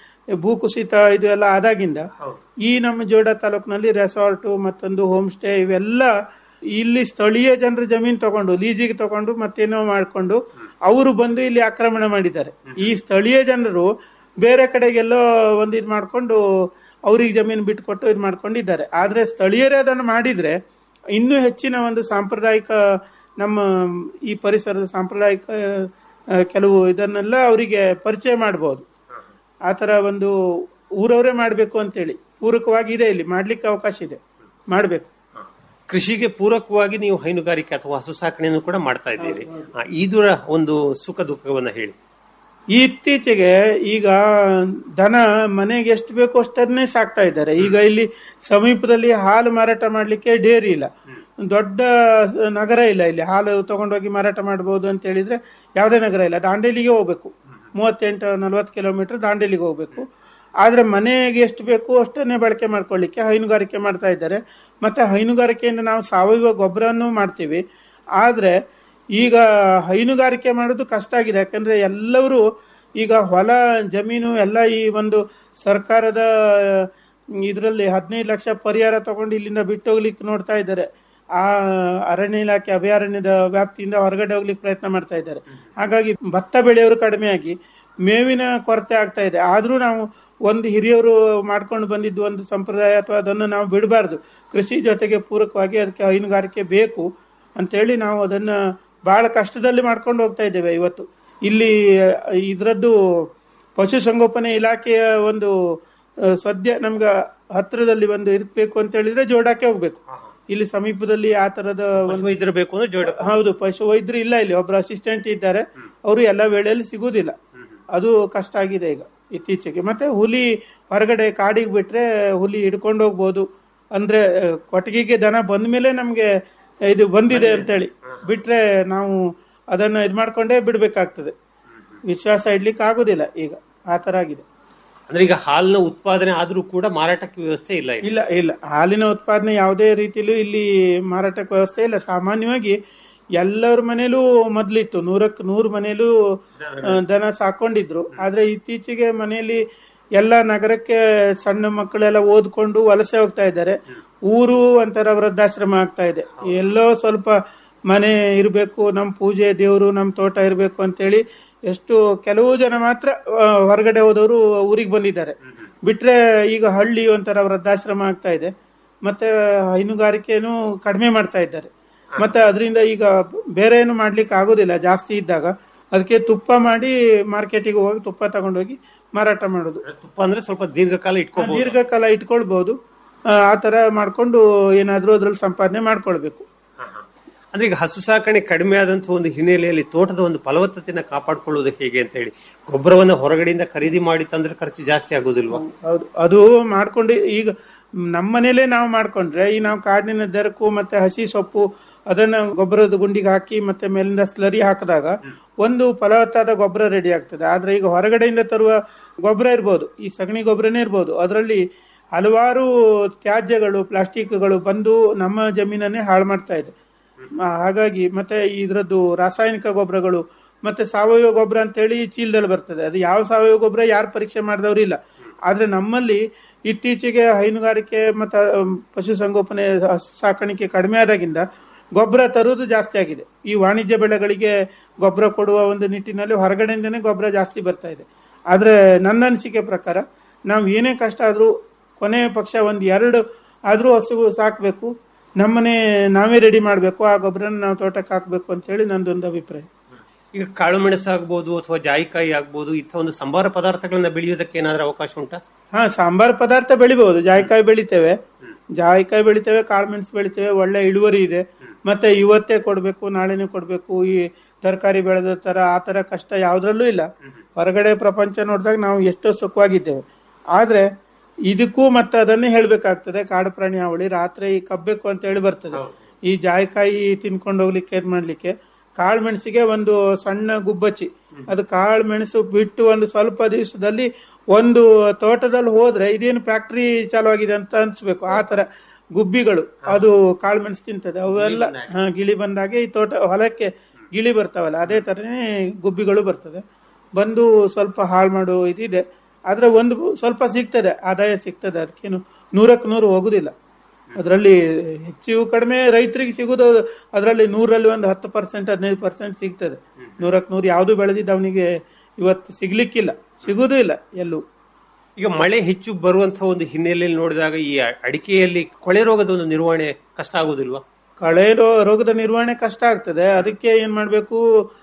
ಭೂಕುಸಿತ ಇದು ಎಲ್ಲ ಆದಾಗಿಂದ ಈ ನಮ್ಮ ಜೋಡ ತಾಲೂಕಿನಲ್ಲಿ ರೆಸಾರ್ಟ್ ಮತ್ತೊಂದು ಹೋಮ್ ಸ್ಟೇ ಇವೆಲ್ಲ ಇಲ್ಲಿ ಸ್ಥಳೀಯ ಜನರ ಜಮೀನ್ ತಗೊಂಡು ಲೀಸಿಗೆ ತಗೊಂಡು ಮತ್ತೇನೋ ಮಾಡ್ಕೊಂಡು ಅವರು ಬಂದು ಇಲ್ಲಿ ಆಕ್ರಮಣ ಮಾಡಿದ್ದಾರೆ ಈ ಸ್ಥಳೀಯ ಜನರು ಬೇರೆ ಕಡೆಗೆಲ್ಲೋ ಒಂದು ಇದು ಮಾಡ್ಕೊಂಡು ಅವ್ರಿಗೆ ಜಮೀನು ಬಿಟ್ಕೊಟ್ಟು ಇದು ಮಾಡ್ಕೊಂಡಿದ್ದಾರೆ ಆದ್ರೆ ಸ್ಥಳೀಯರೇ ಅದನ್ನು ಮಾಡಿದ್ರೆ ಇನ್ನೂ ಹೆಚ್ಚಿನ ಒಂದು ಸಾಂಪ್ರದಾಯಿಕ ನಮ್ಮ ಈ ಪರಿಸರದ ಸಾಂಪ್ರದಾಯಿಕ ಆ, ಕೆಲವು ಇದನ್ನೆಲ್ಲ ಅವರಿಗೆ ಪರಿಚಯ ಮಾಡಬಹುದು ಆ ತರ ಒಂದು ಊರವರೇ ಮಾಡಬೇಕು ಅಂತೇಳಿ ಪೂರಕವಾಗಿ ಇದೆ ಇಲ್ಲಿ ಮಾಡ್ಲಿಕ್ಕೆ ಅವಕಾಶ ಇದೆ ಮಾಡಬೇಕು ಕೃಷಿಗೆ ಪೂರಕವಾಗಿ ನೀವು ಹೈನುಗಾರಿಕೆ ಅಥವಾ ಹಸು ಸಾಕಣೆಯನ್ನು ಕೂಡ ಮಾಡ್ತಾ ಇದ್ದೀರಿ ಆ, ಇದರ ಒಂದು ಸುಖ ದುಃಖವನ್ನ ಹೇಳಿ ಈ ಇತ್ತೀಚೆಗೆ ಈಗ ದನ ಮನೆಗೆ ಎಷ್ಟು ಬೇಕೋ ಅಷ್ಟನ್ನೇ ಸಾಕ್ತಾ ಇದ್ದಾರೆ ಈಗ ಇಲ್ಲಿ ಸಮೀಪದಲ್ಲಿ ಹಾಲು ಮಾರಾಟ ಮಾಡ್ಲಿಕ್ಕೆ ಡೇರಿ ಇಲ್ಲ ದೊಡ್ಡ ಸ- ನಗರ ಇಲ್ಲ ಇಲ್ಲಿ ಹಾಲು ತಗೊಂಡೋಗಿ ಮಾರಾಟ ಮಾಡಬಹುದು ಅಂತ ಹೇಳಿದ್ರೆ ಯಾವುದೇ ನಗರ ಇಲ್ಲ ದಾಂಡೇಲಿಗೆ ಹೋಗ್ಬೇಕು ಮೂವತ್ತೆಂಟು ನಲ್ವತ್ತು ಕಿಲೋಮೀಟರ್ ದಾಂಡೇಲಿಗೆ ಹೋಗ್ಬೇಕು ಆದ್ರೆ ಮನೆಗೆ ಎಷ್ಟು ಬೇಕು ಅಷ್ಟನ್ನೇ ಬಳಕೆ ಮಾಡ್ಕೊಳ್ಳಿಕ್ಕೆ ಹೈನುಗಾರಿಕೆ ಮಾಡ್ತಾ ಇದ್ದಾರೆ ಮತ್ತೆ ಹೈನುಗಾರಿಕೆಯಿಂದ ನಾವು ಸಾವಯವ ಗೊಬ್ಬರವನ್ನು ಮಾಡ್ತೀವಿ ಆದ್ರೆ ಈಗ ಹೈನುಗಾರಿಕೆ ಮಾಡೋದು ಕಷ್ಟ ಆಗಿದೆ ಯಾಕಂದ್ರೆ ಎಲ್ಲರೂ ಈಗ ಹೊಲ ಜಮೀನು ಎಲ್ಲ ಈ ಒಂದು ಸರ್ಕಾರದ ಇದರಲ್ಲಿ ಹದಿನೈದು ಲಕ್ಷ ಪರಿಹಾರ ತಗೊಂಡು ಇಲ್ಲಿಂದ ಬಿಟ್ಟು ಹೋಗ್ಲಿಕ್ಕೆ ನೋಡ್ತಾ ಇದ್ದಾರೆ ಆ ಅರಣ್ಯ ಇಲಾಖೆ ಅಭಯಾರಣ್ಯದ ವ್ಯಾಪ್ತಿಯಿಂದ ಹೊರಗಡೆ ಹೋಗ್ಲಿಕ್ಕೆ ಪ್ರಯತ್ನ ಮಾಡ್ತಾ ಇದ್ದಾರೆ ಹಾಗಾಗಿ ಭತ್ತ ಬೆಳೆಯೋರು ಕಡಿಮೆಯಾಗಿ ಮೇವಿನ ಕೊರತೆ ಆಗ್ತಾ ಇದೆ ಆದ್ರೂ ನಾವು ಒಂದು ಹಿರಿಯರು ಮಾಡ್ಕೊಂಡು ಬಂದಿದ್ದು ಒಂದು ಸಂಪ್ರದಾಯ ಅಥವಾ ಅದನ್ನು ನಾವು ಬಿಡಬಾರ್ದು ಕೃಷಿ ಜೊತೆಗೆ ಪೂರಕವಾಗಿ ಅದಕ್ಕೆ ಹೈನುಗಾರಿಕೆ ಬೇಕು ಅಂತೇಳಿ ನಾವು ಅದನ್ನ ಬಹಳ ಕಷ್ಟದಲ್ಲಿ ಮಾಡ್ಕೊಂಡು ಹೋಗ್ತಾ ಇದ್ದೇವೆ ಇವತ್ತು ಇಲ್ಲಿ ಇದರದ್ದು ಪಶುಸಂಗೋಪನೆ ಇಲಾಖೆಯ ಒಂದು ಆ, ಸದ್ಯ ನಮ್ಗೆ ಹತ್ತಿರದಲ್ಲಿ ಒಂದು ಇರ್ಬೇಕು ಅಂತ ಹೇಳಿದ್ರೆ ಜೋಡಾಕ್ಕೆ ಹೋಗ್ಬೇಕು ಇಲ್ಲಿ ಸಮೀಪದಲ್ಲಿ ಆ ತರದ ಒಂದು ಪಶು ಬೇಕು ಅಂದ್ರೆ ಜೋಡ ಹೌದು ಪಶು ವೈದ್ಯರು ಇಲ್ಲ ಇಲ್ಲಿ ಒಬ್ರು ಅಸಿಸ್ಟೆಂಟ್ ಇದ್ದಾರೆ ಅವರು ಎಲ್ಲ ವೇಳೆಯಲ್ಲಿ ಸಿಗುವುದಿಲ್ಲ ಅದು ಕಷ್ಟ ಆಗಿದೆ ಈಗ ಇತ್ತೀಚೆಗೆ ಮತ್ತೆ ಹುಲಿ ಹೊರಗಡೆ ಕಾಡಿಗೆ ಬಿಟ್ರೆ ಹುಲಿ ಹಿಡ್ಕೊಂಡು ಹೋಗ್ಬೋದು ಅಂದ್ರೆ ಆ, ಕೊಟ್ಟಿಗೆಗೆ ದನ ಬಂದ ಮೇಲೆ ನಮ್ಗೆ ಇದು ಬಂದಿದೆ ಅಂತೇಳಿ ಬಿಟ್ರೆ ನಾವು ಅದನ್ನ ಇದು ಮಾಡ್ಕೊಂಡೇ ಬಿಡ್ಬೇಕಾಗ್ತದೆ ವಿಶ್ವಾಸ ಇಡ್ಲಿಕ್ಕೆ ಆಗುದಿಲ್ಲ ಈಗ ಆ ತರ ಆಗಿದೆ ಅಂದ್ರೆ ಈಗ ಹಾಲಿನ ಉತ್ಪಾದನೆ ಆದ್ರೂ ಕೂಡ ಮಾರಾಟಕ್ಕೆ ವ್ಯವಸ್ಥೆ ಇಲ್ಲ ಇಲ್ಲಿ. ಇಲ್ಲ ಇಲ್ಲ ಹಾಲಿನ ಉತ್ಪಾದನೆ ಯಾವುದೇ ರೀತಿಲೂ ಇಲ್ಲಿ ಮಾರಾಟಕ್ಕೆ ವ್ಯವಸ್ಥೆ ಇಲ್ಲ ಸಾಮಾನ್ಯವಾಗಿ ಎಲ್ಲರ ಮನೇಲೂ ಮೊದ್ಲಿತ್ತು ನೂರಕ್ಕೆ ನೂರು ಮನೇಲೂ ಆ, ದನ ಸಾಕೊಂಡಿದ್ರು ಆದ್ರೆ ಇತ್ತೀಚೆಗೆ ಮನೆಯಲ್ಲಿ ಎಲ್ಲ ನಗರಕ್ಕೆ ಸಣ್ಣ ಮಕ್ಕಳೆಲ್ಲ ಓದ್ಕೊಂಡು ವಲಸೆ ಹೋಗ್ತಾ ಇದ್ದಾರೆ ಊರು ಒಂಥರ ವೃದ್ಧಾಶ್ರಮ ಆಗ್ತಾ ಇದೆ ಎಲ್ಲೋ ಸ್ವಲ್ಪ ಮನೆ ಇರಬೇಕು ನಮ್ಮ ಪೂಜೆ ದೇವರು ನಮ್ಮ ತೋಟ ಇರಬೇಕು ಅಂತೇಳಿ ಎಷ್ಟು ಕೆಲವು ಜನ ಮಾತ್ರ ಆ, ಹೊರಗಡೆ ಹೋದವರು ಊರಿಗೆ ಬಂದಿದ್ದಾರೆ ಬಿಟ್ರೆ ಈಗ ಹಳ್ಳಿ ಒಂಥರ ವೃದ್ಧಾಶ್ರಮ ಆಗ್ತಾ ಇದೆ ಮತ್ತೆ ಹೈನುಗಾರಿಕೆನೂ ಕಡಿಮೆ ಮಾಡ್ತಾ ಇದ್ದಾರೆ ಮತ್ತೆ ಅದರಿಂದ ಈಗ ಬೇರೆ ಏನು ಮಾಡ್ಲಿಕ್ಕೆ ಆಗೋದಿಲ್ಲ ಜಾಸ್ತಿ ಇದ್ದಾಗ ಅದಕ್ಕೆ ತುಪ್ಪ ಮಾಡಿ ಮಾರ್ಕೆಟಿಗೆ ಹೋಗಿ ತುಪ್ಪ ತಗೊಂಡೋಗಿ ಮಾರಾಟ ಮಾಡೋದು ತುಪ್ಪ ಅಂದ್ರೆ ಸ್ವಲ್ಪ ದೀರ್ಘಕಾಲ ಇಟ್ಕೋಬಹುದು ದೀರ್ಘಕಾಲ ಇಟ್ಕೊಳ್ಬಹುದು ಆ ಆ ತರ ಮಾಡ್ಕೊಂಡು ಏನಾದ್ರೂ ಅದ್ರಲ್ಲಿ ಸಂಪಾದನೆ ಮಾಡ್ಕೊಳ್ಬೇಕು ಅಂದ್ರೆ ಈಗ ಹಸು ಸಾಕಣೆ ಕಡಿಮೆ ಆದಂತಹ ಒಂದು ಹಿನ್ನೆಲೆಯಲ್ಲಿ ತೋಟದ ಒಂದು ಫಲವತ್ತತೆನ ಕಾಪಾಡ್ಕೊಳ್ಳೋದು ಹೇಗೆ ಅಂತ ಹೇಳಿ ಗೊಬ್ಬರವನ್ನ ಹೊರಗಡೆಯಿಂದ ಖರೀದಿ ಮಾಡಿ ತಂದ್ರೆ ಖರ್ಚು ಜಾಸ್ತಿ ಆಗೋದಿಲ್ವಾ ಹೌದು ಅದು ಮಾಡ್ಕೊಂಡು ಈಗ ನಮ್ಮ ಮನೇಲೆ ನಾವು ಮಾಡ್ಕೊಂಡ್ರೆ ಈ ನಾವು ಕಾಡಿನ ದೆರಕು ಮತ್ತೆ ಹಸಿ ಸೊಪ್ಪು ಅದನ್ನ ಗೊಬ್ಬರದ ಗುಂಡಿಗೆ ಹಾಕಿ ಮತ್ತೆ ಮೇಲಿಂದ ಸ್ಲರಿ ಹಾಕಿದಾಗ ಒಂದು ಫಲವತ್ತಾದ ಗೊಬ್ಬರ ರೆಡಿ ಆಗ್ತದೆ ಆದ್ರೆ ಈಗ ಹೊರಗಡೆಯಿಂದ ತರುವ ಗೊಬ್ಬರ ಇರ್ಬೋದು ಈ ಸಗಣಿ ಗೊಬ್ಬರನೇ ಇರ್ಬೋದು ಅದರಲ್ಲಿ ಹಲವಾರು ತ್ಯಾಜ್ಯಗಳು ಪ್ಲಾಸ್ಟಿಕ್ಗಳು ಬಂದು ನಮ್ಮ ಜಮೀನನ್ನೇ ಹಾಳು ಮಾಡ್ತಾ ಇದೆ ಆ, ಹಾಗಾಗಿ ಮತ್ತೆ ಇದರದ್ದು ರಾಸಾಯನಿಕ ಗೊಬ್ಬರಗಳು ಮತ್ತೆ ಸಾವಯವ ಗೊಬ್ಬರ ಅಂತೇಳಿ ಚೀಲದಲ್ಲಿ ಬರ್ತದೆ ಅದು ಯಾವ ಸಾವಯವ ಗೊಬ್ಬರ ಯಾರು ಪರೀಕ್ಷೆ ಮಾಡಿದವರು ಇಲ್ಲ ಆದ್ರೆ ನಮ್ಮಲ್ಲಿ ಇತ್ತೀಚೆಗೆ ಹೈನುಗಾರಿಕೆ ಮತ್ತು ಪಶುಸಂಗೋಪನೆ ಹಸು ಸಾಕಾಣಿಕೆ ಕಡಿಮೆ ಆದಾಗಿಂದ ಗೊಬ್ಬರ ತರುವುದು ಜಾಸ್ತಿ ಆಗಿದೆ ಈ ವಾಣಿಜ್ಯ ಬೆಳೆಗಳಿಗೆ ಗೊಬ್ಬರ ಕೊಡುವ ಒಂದು ನಿಟ್ಟಿನಲ್ಲಿ ಹೊರಗಡೆಯಿಂದನೇ ಗೊಬ್ಬರ ಜಾಸ್ತಿ ಬರ್ತಾ ಇದೆ ಆದ್ರೆ ನನ್ನ ಅನಿಸಿಕೆ ಪ್ರಕಾರ ನಾವು ಏನೇ ಕಷ್ಟ ಆದ್ರೂ ಕೊನೆ ಪಕ್ಷ ಒಂದು ಎರಡು ಆದ್ರೂ ಹಸು ಸಾಕಬೇಕು ನಮ್ಮನೆ ನಾವೇ ರೆಡಿ ಮಾಡಬೇಕು ಆ ಗೊಬ್ಬರನ ನಾವು ತೋಟಕ್ಕೆ ಹಾಕಬೇಕು ಅಂತ ಹೇಳಿ ನಂದೊಂದು ಅಭಿಪ್ರಾಯ ಈಗ ಕಾಳು ಮೆಣಸು ಆಗ್ಬೋದು ಅಥವಾ ಜಾಯಿಕಾಯಿ ಆಗ್ಬೋದು ಇಂಥ ಒಂದು ಸಂಬಾರ ಪದಾರ್ಥಗಳನ್ನ ಬೆಳೆಯೋದಕ್ಕೆ ಏನಾದ್ರೂ ಅವಕಾಶ ಉಂಟಾ ಹಾ ಸಾಂಬಾರ್ ಪದಾರ್ಥ ಬೆಳಿಬಹುದು ಜಾಯಿಕಾಯಿ ಬೆಳಿತೇವೆ ಜಾಯಿಕಾಯಿ ಬೆಳಿತೇವೆ ಕಾಳುಮೆಣಸು ಬೆಳಿತೇವೆ ಒಳ್ಳೆ ಇಳುವರಿ ಇದೆ ಮತ್ತೆ ಇವತ್ತೇ ಕೊಡ್ಬೇಕು ನಾಳೆನೇ ಕೊಡ್ಬೇಕು ಈ ತರಕಾರಿ ಬೆಳೆದ ತರ ಆ ತರ ಕಷ್ಟ ಯಾವ್ದ್ರಲ್ಲೂ ಇಲ್ಲ ಹೊರಗಡೆ ಪ್ರಪಂಚ ನೋಡಿದಾಗ ನಾವು ಎಷ್ಟೋ ಸುಖವಾಗಿದ್ದೇವೆ ಆದ್ರೆ ಇದಕ್ಕೂ ಮತ್ತೆ ಅದನ್ನೇ ಹೇಳ್ಬೇಕಾಗ್ತದೆ ಕಾಡು ಪ್ರಾಣಿ ಹಾವಳಿ ರಾತ್ರಿ ಕಬ್ಬೇಕು ಅಂತ ಹೇಳಿ ಬರ್ತದೆ ಈ ಜಾಯಿಕಾಯಿ ತಿನ್ಕೊಂಡು ಹೋಗ್ಲಿಕ್ಕೆ ಇದ್ ಮಾಡ್ಲಿಕ್ಕೆ ಕಾಳು ಮೆಣಸಿಗೆ ಒಂದು ಸಣ್ಣ ಗುಬ್ಬಚ್ಚಿ ಅದು ಕಾಳು ಮೆಣಸು ಬಿಟ್ಟು ಒಂದು ಸ್ವಲ್ಪ ದಿವಸದಲ್ಲಿ ಒಂದು ತೋಟದಲ್ಲಿ ಹೋದ್ರೆ ಇದೇನು ಫ್ಯಾಕ್ಟ್ರಿ ಚಾಲು ಆಗಿದೆ ಅಂತ ಅನ್ಸ್ಬೇಕು ಆ ತರ ಗುಬ್ಬಿಗಳು ಅದು ಕಾಳು ಮೆಣಸು ತಿಂತದೆ ಅವೆಲ್ಲ ಹಾ, ಗಿಳಿ ಬಂದಾಗೆ ಈ ತೋಟ ಹೊಲಕ್ಕೆ ಗಿಳಿ ಬರ್ತಾವಲ್ಲ ಅದೇ ತರನೇ ಗುಬ್ಬಿಗಳು ಬರ್ತದೆ ಬಂದು ಸ್ವಲ್ಪ ಹಾಳು ಮಾಡೋ ಇದಿದೆ ಆದ್ರೆ ಒಂದು ಸ್ವಲ್ಪ ಸಿಗ್ತದೆ ಆದಾಯ ಸಿಗ್ತದೆ ಅದಕ್ಕೇನು ನೂರಕ್ಕೆ ನೂರು ಹೋಗುದಿಲ್ಲ ಅದರಲ್ಲಿ ಹೆಚ್ಚು ಕಡಿಮೆ ರೈತರಿಗೆ ಸಿಗುದು ಅದರಲ್ಲಿ ನೂರಲ್ಲಿ ಒಂದು ಹತ್ತು ಪರ್ಸೆಂಟ್ ಹದಿನೈದು ಪರ್ಸೆಂಟ್ ಸಿಗ್ತದೆ ನೂರಕ್ಕೆ ನೂರು ಯಾವುದು ಬೆಳೆದಿದ್ದು ಅವನಿಗೆ ಇವತ್ತು ಸಿಗ್ಲಿಕ್ಕಿಲ್ಲ ಸಿಗುದೂ ಇಲ್ಲ ಎಲ್ಲೂ ಈಗ ಮಳೆ ಹೆಚ್ಚು ಬರುವಂತಹ ಒಂದು ಹಿನ್ನೆಲೆಯಲ್ಲಿ ನೋಡಿದಾಗ ಈ ಅಡಿಕೆಯಲ್ಲಿ ಕೊಳೆ ರೋಗದ ಒಂದು ನಿರ್ವಹಣೆ ಕಷ್ಟ ಆಗೋದಿಲ್ವಾ ಕಳೆ ರೋ- ರೋಗದ ನಿರ್ವಹಣೆ ಕಷ್ಟ ಆಗ್ತದೆ ಅದಕ್ಕೆ ಏನ್ ಮಾಡ್ಬೇಕು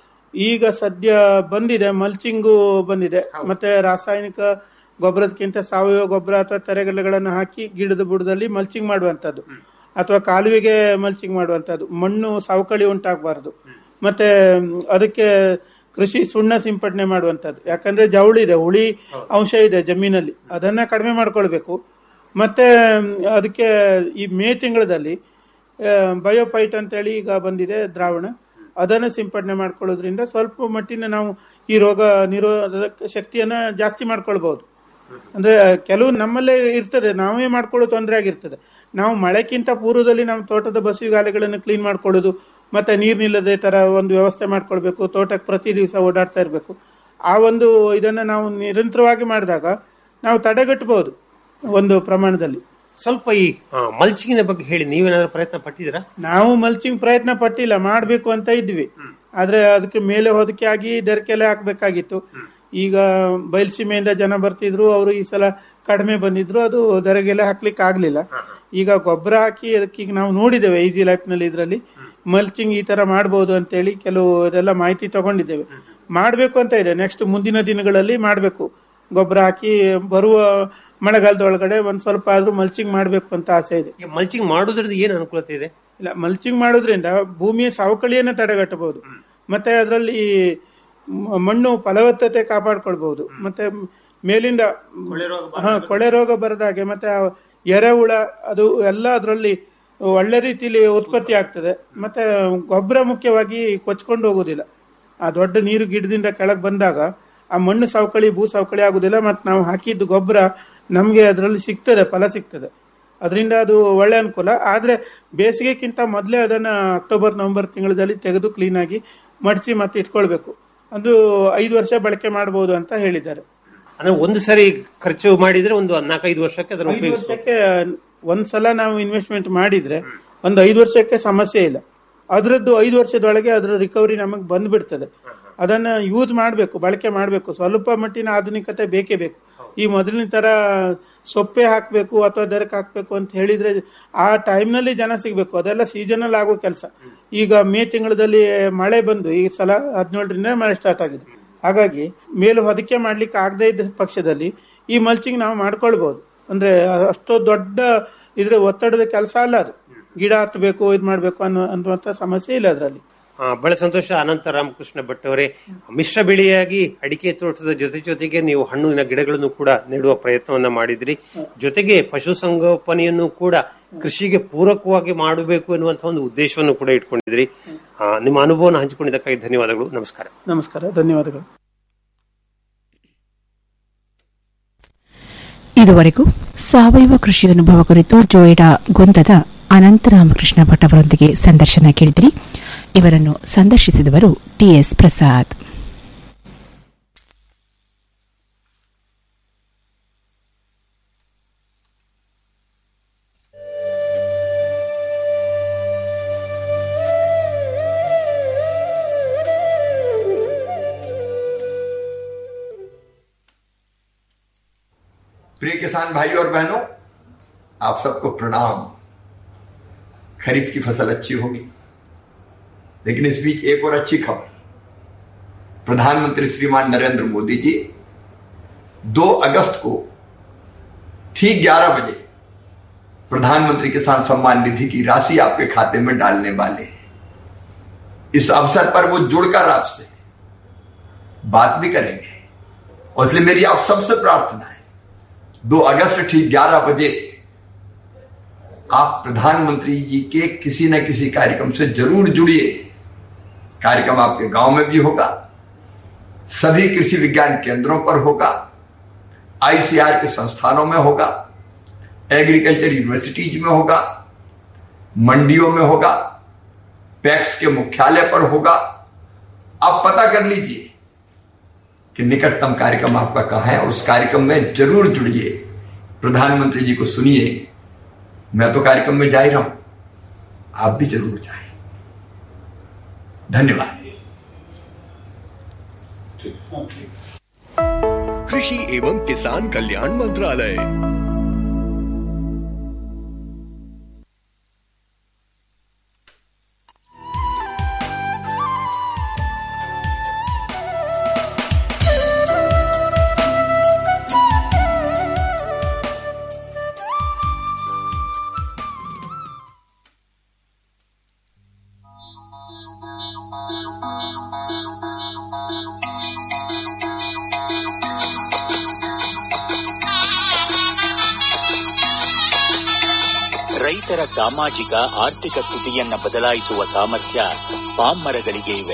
ಈಗ ಸದ್ಯ ಬಂದಿದೆ ಮಲ್ಚಿಂಗು ಬಂದಿದೆ ಮತ್ತೆ ರಾಸಾಯನಿಕ ಗೊಬ್ಬರದಕ್ಕಿಂತ ಸಾವಯವ ಗೊಬ್ಬರ ಅಥವಾ ತರೆಗಲೆಗಳನ್ನು ಹಾಕಿ ಗಿಡದ ಬುಡದಲ್ಲಿ ಮಲ್ಚಿಂಗ್ ಮಾಡುವಂತದ್ದು ಅಥವಾ ಕಾಲುವೆಗೆ ಮಲ್ಚಿಂಗ್ ಮಾಡುವಂತದ್ದು ಮಣ್ಣು ಸವಕಳಿ ಉಂಟಾಗಬಾರದು ಮತ್ತೆ ಮ್, ಅದಕ್ಕೆ ಕೃಷಿ ಸುಣ್ಣ ಸಿಂಪಡಣೆ ಮಾಡುವಂತದ್ದು ಯಾಕಂದ್ರೆ ಜವಳಿ ಇದೆ ಹುಳಿ ಅಂಶ ಇದೆ ಜಮೀನಲ್ಲಿ ಅದನ್ನ ಕಡಿಮೆ ಮಾಡ್ಕೊಳ್ಬೇಕು ಮತ್ತೆ ಮ್, ಅದಕ್ಕೆ ಈ ಮೇ ತಿಂಗಳಲ್ಲಿ ಬಯೋಫೈಟ್ ಅಂತೇಳಿ ಈಗ ಬಂದಿದೆ ದ್ರಾವಣ ಅದನ್ನು ಸಿಂಪಡಣೆ ಮಾಡ್ಕೊಳ್ಳೋದ್ರಿಂದ ಸ್ವಲ್ಪ ಮಟ್ಟಿನ ನಾವು ಈ ರೋಗ ನಿರೋಧಕ ಶಕ್ತಿಯನ್ನ ಜಾಸ್ತಿ ಮಾಡ್ಕೊಳ್ಬಹುದು ಅಂದ್ರೆ ಕೆಲವು ನಮ್ಮಲ್ಲೇ ಇರ್ತದೆ ನಾವೇ ಮಾಡ್ಕೊಳ್ಳೋ ತೊಂದರೆ ಆಗಿರ್ತದೆ ನಾವು ಮಳೆಕ್ಕಿಂತ ಪೂರ್ವದಲ್ಲಿ ನಮ್ಮ ತೋಟದ ಬಸಿಗಾಲೆಗಳನ್ನು ಕ್ಲೀನ್ ಮಾಡ್ಕೊಳ್ಳೋದು ಮತ್ತೆ ನೀರ್ ನಿಲ್ಲದೆ ತರ ಒಂದು ವ್ಯವಸ್ಥೆ ಮಾಡ್ಕೊಳ್ಬೇಕು ತೋಟಕ್ಕೆ ಪ್ರತಿ ದಿವಸ ಓಡಾಡ್ತಾ ಇರಬೇಕು ಆ ಒಂದು ಇದನ್ನ ನಾವು ನಿರಂತರವಾಗಿ ಮಾಡಿದಾಗ ನಾವು ತಡೆಗಟ್ಟಬಹುದು ಒಂದು ಪ್ರಮಾಣದಲ್ಲಿ ಸ್ವಲ್ಪ ಈ ಮಲ್ಚಿಂಗಿನ ಬಗ್ಗೆ ಹೇಳಿ ನೀವೇನಾದ್ರೂ ಪ್ರಯತ್ನ ಪಟ್ಟಿದ್ದೀರಾ ನಾವು ಮಲ್ಚಿಂಗ್ ಪ್ರಯತ್ನ ಪಟ್ಟಿಲ್ಲ ಮಾಡ್ಬೇಕು ಅಂತ ಇದ್ವಿ ಆದ್ರೆ ಅದಕ್ಕೆ ಮೇಲೆ ಹೊದಿಕೆ ಆಗಿ ದೆರಕೆಲೆ ಹಾಕ್ಬೇಕಾಗಿತ್ತು ಈಗ ಬಯಲ್ಸೀಮೆಯಿಂದ ಜನ ಬರ್ತಿದ್ರು ಅವರು ಈ ಸಲ ಕಡಿಮೆ ಬಂದಿದ್ರು ಅದು ದೆರಗೆಲೆ ಹಾಕ್ಲಿಕ್ಕೆ ಆಗ್ಲಿಲ್ಲ ಈಗ ಗೊಬ್ಬರ ಹಾಕಿ ಅದಕ್ಕೆ ಈಗ ನಾವು ನೋಡಿದ್ದೇವೆ ಈಸಿ ಲೈಫ್ ನಲ್ಲಿ ಇದರಲ್ಲಿ ಮಲ್ಚಿಂಗ್ ಈ ತರ ಮಾಡಬಹುದು ಅಂತೇಳಿ ಕೆಲವು ಇದೆಲ್ಲ ಮಾಹಿತಿ ತಗೊಂಡಿದ್ದೇವೆ ಮಾಡ್ಬೇಕು ಅಂತ ಇದೆ ನೆಕ್ಸ್ಟ್ ಮುಂದಿನ ದಿನಗಳಲ್ಲಿ ಮಾಡ್ಬೇಕು ಗೊಬ್ಬರ ಹಾಕಿ ಬರುವ ಮಳೆಗಾಲದೊಳಗಡೆ ಒಂದ್ ಸ್ವಲ್ಪ ಆದ್ರೂ ಮಲ್ಚಿಂಗ್ ಮಾಡ್ಬೇಕು ಅಂತ ಆಸೆ ಇದೆ ಈ ಮಲ್ಚಿಂಗ್ ಮಾಡೋದ್ರಿಂದ ಏನು ಅನುಕೂಲತೆ ಇದೆ ಇಲ್ಲ ಮಲ್ಚಿಂಗ್ ಮಾಡೋದ್ರಿಂದ ಭೂಮಿಯ ಸವಕಳಿಯನ್ನು ತಡೆಗಟ್ಟಬಹುದು ಮತ್ತೆ ಅದರಲ್ಲಿ ಮಣ್ಣು ಫಲವತ್ತತೆ ಕಾಪಾಡ್ಕೊಳ್ಬಹುದು ಮತ್ತೆ ಮೇಲಿಂದ ಹಾ ಕೊಳೆ ರೋಗ ಬರದಾಗೆ ಮತ್ತೆ ಆ ಎರೆಹುಳ ಅದು ಎಲ್ಲ ಅದರಲ್ಲಿ ಒಳ್ಳೆ ರೀತಿಲಿ ಉತ್ಪತ್ತಿ ಆಗ್ತದೆ ಮತ್ತೆ ಗೊಬ್ಬರ ಮುಖ್ಯವಾಗಿ ಕೊಚ್ಕೊಂಡು ಹೋಗುದಿಲ್ಲ ಆ ದೊಡ್ಡ ನೀರು ಗಿಡದಿಂದ ಕೆಳಗೆ ಬಂದಾಗ ಆ ಮಣ್ಣು ಸವಕಳಿ ಭೂ ಸವಕಳಿ ಆಗುದಿಲ್ಲ ಮತ್ತೆ ನಾವು ಹಾಕಿದ್ದು ಗೊಬ್ಬರ ನಮ್ಗೆ ಅದರಲ್ಲಿ ಸಿಗ್ತದೆ ಫಲ ಸಿಗ್ತದೆ ಅದರಿಂದ ಅದು ಒಳ್ಳೆ ಅನುಕೂಲ ಆದ್ರೆ ಬೇಸಿಗೆಕ್ಕಿಂತ ಮೊದಲೇ ಅದನ್ನ ಅಕ್ಟೋಬರ್ ನವೆಂಬರ್ ತಿಂಗಳಲ್ಲಿ ತೆಗೆದು ಕ್ಲೀನ್ ಆಗಿ ಮಡಚಿ ಮತ್ತೆ ಇಟ್ಕೊಳ್ಬೇಕು ಅದು ಐದು ವರ್ಷ ಬಳಕೆ ಮಾಡಬಹುದು ಅಂತ ಹೇಳಿದ್ದಾರೆ ಅಂದ್ರೆ ಒಂದು ಸರಿ ಖರ್ಚು ಮಾಡಿದ್ರೆ ಒಂದು ನಾಲ್ಕೈದು ವರ್ಷಕ್ಕೆ ಅದನ್ನು ಐದು ಉಪಯೋಗಿಸಬಹುದು ವರ್ಷಕ್ಕೆ ಒಂದ್ಸಲ ನಾವು ಇನ್ವೆಸ್ಟ್ಮೆಂಟ್ ಮಾಡಿದ್ರೆ ಒಂದು ಐದು ವರ್ಷಕ್ಕೆ ಸಮಸ್ಯೆ ಇಲ್ಲ ಅದರದ್ದು ಐದು ವರ್ಷದೊಳಗೆ ಅದರ ರಿಕವರಿ ನಮಗೆ ಬಂದ್ಬಿಡ್ತದೆ ಅದನ್ನ ಯೂಸ್ ಮಾಡಬೇಕು ಬಳಕೆ ಮಾಡಬೇಕು ಸ್ವಲ್ಪ ಮಟ್ಟಿನ ಆಧುನಿಕತೆ ಬೇಕೇ ಬೇಕು ಈ ಮೊದಲಿನ ತರ ಸೊಪ್ಪೆ ಹಾಕಬೇಕು ಅಥವಾ ದರಕ್ಕೆ ಹಾಕಬೇಕು ಅಂತ ಹೇಳಿದ್ರೆ ಆ ಟೈಮ್ನಲ್ಲಿ ಜನ ಸಿಗ್ಬೇಕು ಅದೆಲ್ಲ ಸೀಸನಲ್ ಆಗೋ ಕೆಲಸ ಈಗ ಮೇ ತಿಂಗಳಲ್ಲಿ ಮಳೆ ಬಂದು ಈ ಸಲ ಹದಿನೇಳರಿಂದ ಮಳೆ ಸ್ಟಾರ್ಟ್ ಆಗಿದೆ ಹಾಗಾಗಿ ಮೇಲು ಹೊದಿಕೆ ಮಾಡ್ಲಿಕ್ಕೆ ಆಗದೇ ಇದ್ದ ಪಕ್ಷದಲ್ಲಿ ಈ ಮಲ್ಚಿಂಗ್ ನಾವು ಮಾಡ್ಕೊಳ್ಬಹುದು ಅಂದ್ರೆ ಅಷ್ಟೋ ದೊಡ್ಡ ಇದ್ರ ಒತ್ತಡದ ಕೆಲಸ ಅಲ್ಲ ಅದು ಗಿಡ ಹತ್ತಬೇಕು ಇದು ಮಾಡ್ಬೇಕು ಅನ್ನೋ ಅನ್ನುವಂತ ಸಮಸ್ಯೆ ಇಲ್ಲ ಅದರಲ್ಲಿ ಆ, ಬಹಳ ಸಂತೋಷ ಅನಂತ ರಾಮಕೃಷ್ಣ ಭಟ್ ಅವರೇ ಮಿಶ್ರ ಬೆಳೆಯಾಗಿ ಅಡಿಕೆ ತೋಟದ ಜೊತೆ ಜೊತೆಗೆ ನೀವು ಹಣ್ಣಿನ ಗಿಡಗಳನ್ನು ಕೂಡ ನೆಡುವ ಪ್ರಯತ್ನವನ್ನ ಮಾಡಿದ್ರಿ ಜೊತೆಗೆ ಪಶುಸಂಗೋಪನೆಯನ್ನು ಕೂಡ ಕೃಷಿಗೆ ಪೂರಕವಾಗಿ ಮಾಡಬೇಕು ಎನ್ನುವಂತಹ ಒಂದು ಉದ್ದೇಶವನ್ನು ಕೂಡ ಇಟ್ಕೊಂಡಿದ್ರಿ ಆ, ನಿಮ್ಮ ಅನುಭವನ ಹಂಚಿಕೊಂಡಿದ್ದಕ್ಕಾಗಿ ಧನ್ಯವಾದಗಳು ನಮಸ್ಕಾರ ನಮಸ್ಕಾರ ಧನ್ಯವಾದಗಳು ಇದುವರೆಗೂ ಸಾವಯವ ಕೃಷಿ ಅನುಭವ ಕುರಿತು ಜೋಯಿಡಾ ಗೊಂದದ ಅನಂತರಾಮಕೃಷ್ಣ ಭಟ್ ಅವರೊಂದಿಗೆ ಸಂದರ್ಶನ ಕೇಳಿದಿರಿ ಇವರನ್ನು ಸಂದರ್ಶಿಸಿದವರು ಟಿಎಸ್ ಪ್ರಸಾದ್ प्रिय किसान भाइयों और बहनों आप सबको प्रणाम खरीफ की फसल अच्छी होगी लेकिन इस बीच एक और अच्छी खबर प्रधानमंत्री श्रीमान नरेंद्र मोदी जी 2 अगस्त को ठीक 11 बजे प्रधानमंत्री किसान सम्मान निधि की राशि आपके खाते में डालने वाले हैं इस अवसर पर वो जुड़कर आपसे बात भी करेंगे और इसलिए मेरी आप सबसे प्रार्थना है दो अगस्त ठीक 11 बजे आप प्रधानमंत्री जी के किसी न किसी कार्यक्रम से जरूर जुड़िए कार्यक्रम आपके गांव में भी होगा सभी कृषि विज्ञान केंद्रों पर होगा आईसीआर के संस्थानों में होगा एग्रीकल्चर यूनिवर्सिटीज में होगा मंडियों में होगा पैक्स के मुख्यालय पर होगा आप पता कर लीजिए कि निकटतम कार्यक्रम आपका कहाँ है और उस कार्यक्रम में जरूर जुड़िए प्रधानमंत्री जी को सुनिए मैं तो कार्यक्रम में जा ही रहा हूं आप भी जरूर जाएं धन्यवाद कृषि एवं किसान कल्याण मंत्रालय ರೈತರ ಸಾಮಾಜಿಕ ಆರ್ಥಿಕ ಸ್ಥಿತಿಯನ್ನ ಬದಲಾಯಿಸುವ ಸಾಮರ್ಥ್ಯ ಪಾಮ್ ಮರಗಳಿಗೆ ಇವೆ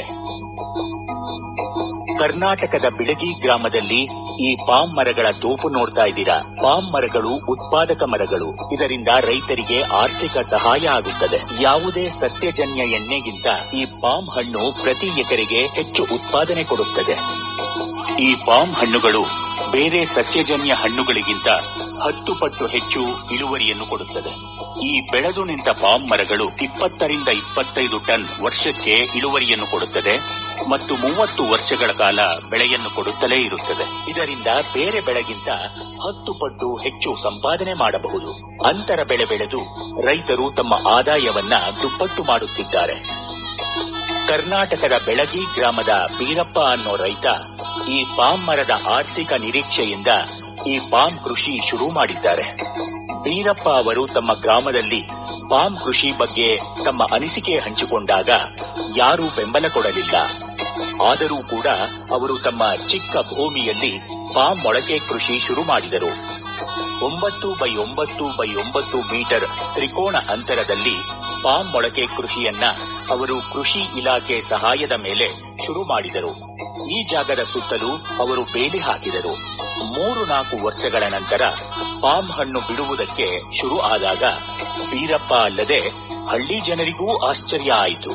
ಕರ್ನಾಟಕದ ಬಿಡಗಿ ಗ್ರಾಮದಲ್ಲಿ ಈ ಪಾಮ್ ಮರಗಳ ತೋಪು ನೋಡ್ತಾ ಇದ್ದೀರಾ ಪಾಮ್ ಮರಗಳು ಉತ್ಪಾದಕ ಮರಗಳು ಇದರಿಂದ ರೈತರಿಗೆ ಆರ್ಥಿಕ ಸಹಾಯ ಆಗುತ್ತದೆ ಯಾವುದೇ ಸಸ್ಯಜನ್ಯ ಎಣ್ಣೆಗಿಂತ ಈ ಪಾಮ್ ಹಣ್ಣು ಪ್ರತಿ ಎಕರೆಗೆ ಹೆಚ್ಚು ಉತ್ಪಾದನೆ ಕೊಡುತ್ತದೆ ಈ ಪಾಮ್ ಹಣ್ಣುಗಳು ಬೇರೆ ಸಸ್ಯಜನ್ಯ ಹಣ್ಣುಗಳಿಗಿಂತ ಹತ್ತು ಪಟ್ಟು ಹೆಚ್ಚು ಇಳುವರಿಯನ್ನು ಕೊಡುತ್ತದೆ ಈ ಬೆಳೆದು ನಿಂತ ಪಾಮ್ ಮರಗಳು ಇಪ್ಪತ್ತರಿಂದ ಇಪ್ಪತ್ತೈದು ಟನ್ ವರ್ಷಕ್ಕೆ ಇಳುವರಿಯನ್ನು ಕೊಡುತ್ತದೆ ಮತ್ತು ಮೂವತ್ತು ವರ್ಷಗಳ ಕಾಲ ಬೆಳೆಯನ್ನು ಕೊಡುತ್ತಲೇ ಇರುತ್ತದೆ ಇದರಿಂದ ಬೇರೆ ಬೆಳೆಗಿಂತ ಹತ್ತು ಪಟ್ಟು ಹೆಚ್ಚು ಸಂಪಾದನೆ ಮಾಡಬಹುದು ಅಂತರ ಬೆಳೆ ಬೆಳೆದು ರೈತರು ತಮ್ಮ ಆದಾಯವನ್ನ ದುಪ್ಪಟ್ಟು ಮಾಡುತ್ತಿದ್ದಾರೆ ಕರ್ನಾಟಕದ ಬೆಳಗಿ ಗ್ರಾಮದ ಬೀರಪ್ಪ ಅನ್ನೋ ರೈತ ಈ ಪಾಮ್ ಮರದ ಆರ್ಥಿಕ ನಿರೀಕ್ಷೆಯಿಂದ ಈ ಪಾಮ್ ಕೃಷಿ ಶುರು ಮಾಡಿದ್ದಾರೆ ಬೀರಪ್ಪ ಅವರು ತಮ್ಮ ಗ್ರಾಮದಲ್ಲಿ ಪಾಮ್ ಕೃಷಿ ಬಗ್ಗೆ ತಮ್ಮ ಅನಿಸಿಕೆ ಹಂಚಿಕೊಂಡಾಗ ಯಾರೂ ಬೆಂಬಲ ಕೊಡಲಿಲ್ಲ ಆದರೂ ಕೂಡ ಅವರು ತಮ್ಮ ಚಿಕ್ಕ ಭೂಮಿಯಲ್ಲಿ ಪಾಮ್ ಮೊಳಕೆ ಕೃಷಿ ಶುರು ಮಾಡಿದರು ಒಂಬತ್ತು ಬೈ ಒಂಬತ್ತು ಬೈ ಒಂಬತ್ತು ಮೀಟರ್ ತ್ರಿಕೋಣ ಅಂತರದಲ್ಲಿ ಪಾಮ್ ಮೊಳಕೆ ಕೃಷಿಯನ್ನ ಅವರು ಕೃಷಿ ಇಲಾಖೆ ಸಹಾಯದ ಮೇಲೆ ಶುರು ಮಾಡಿದರು ಈ ಜಾಗದ ಸುತ್ತಲೂ ಅವರು ಬೇಲಿ ಹಾಕಿದರು ಮೂರು ನಾಲ್ಕು ವರ್ಷಗಳ ನಂತರ ಪಾಮ್ ಹಣ್ಣು ಬಿಡುವುದಕ್ಕೆ ಶುರು ಆದಾಗ ಬೀರಪ್ಪ ಅಲ್ಲದೆ ಹಳ್ಳಿ ಜನರಿಗೂ ಆಶ್ಚರ್ಯ ಆಯಿತು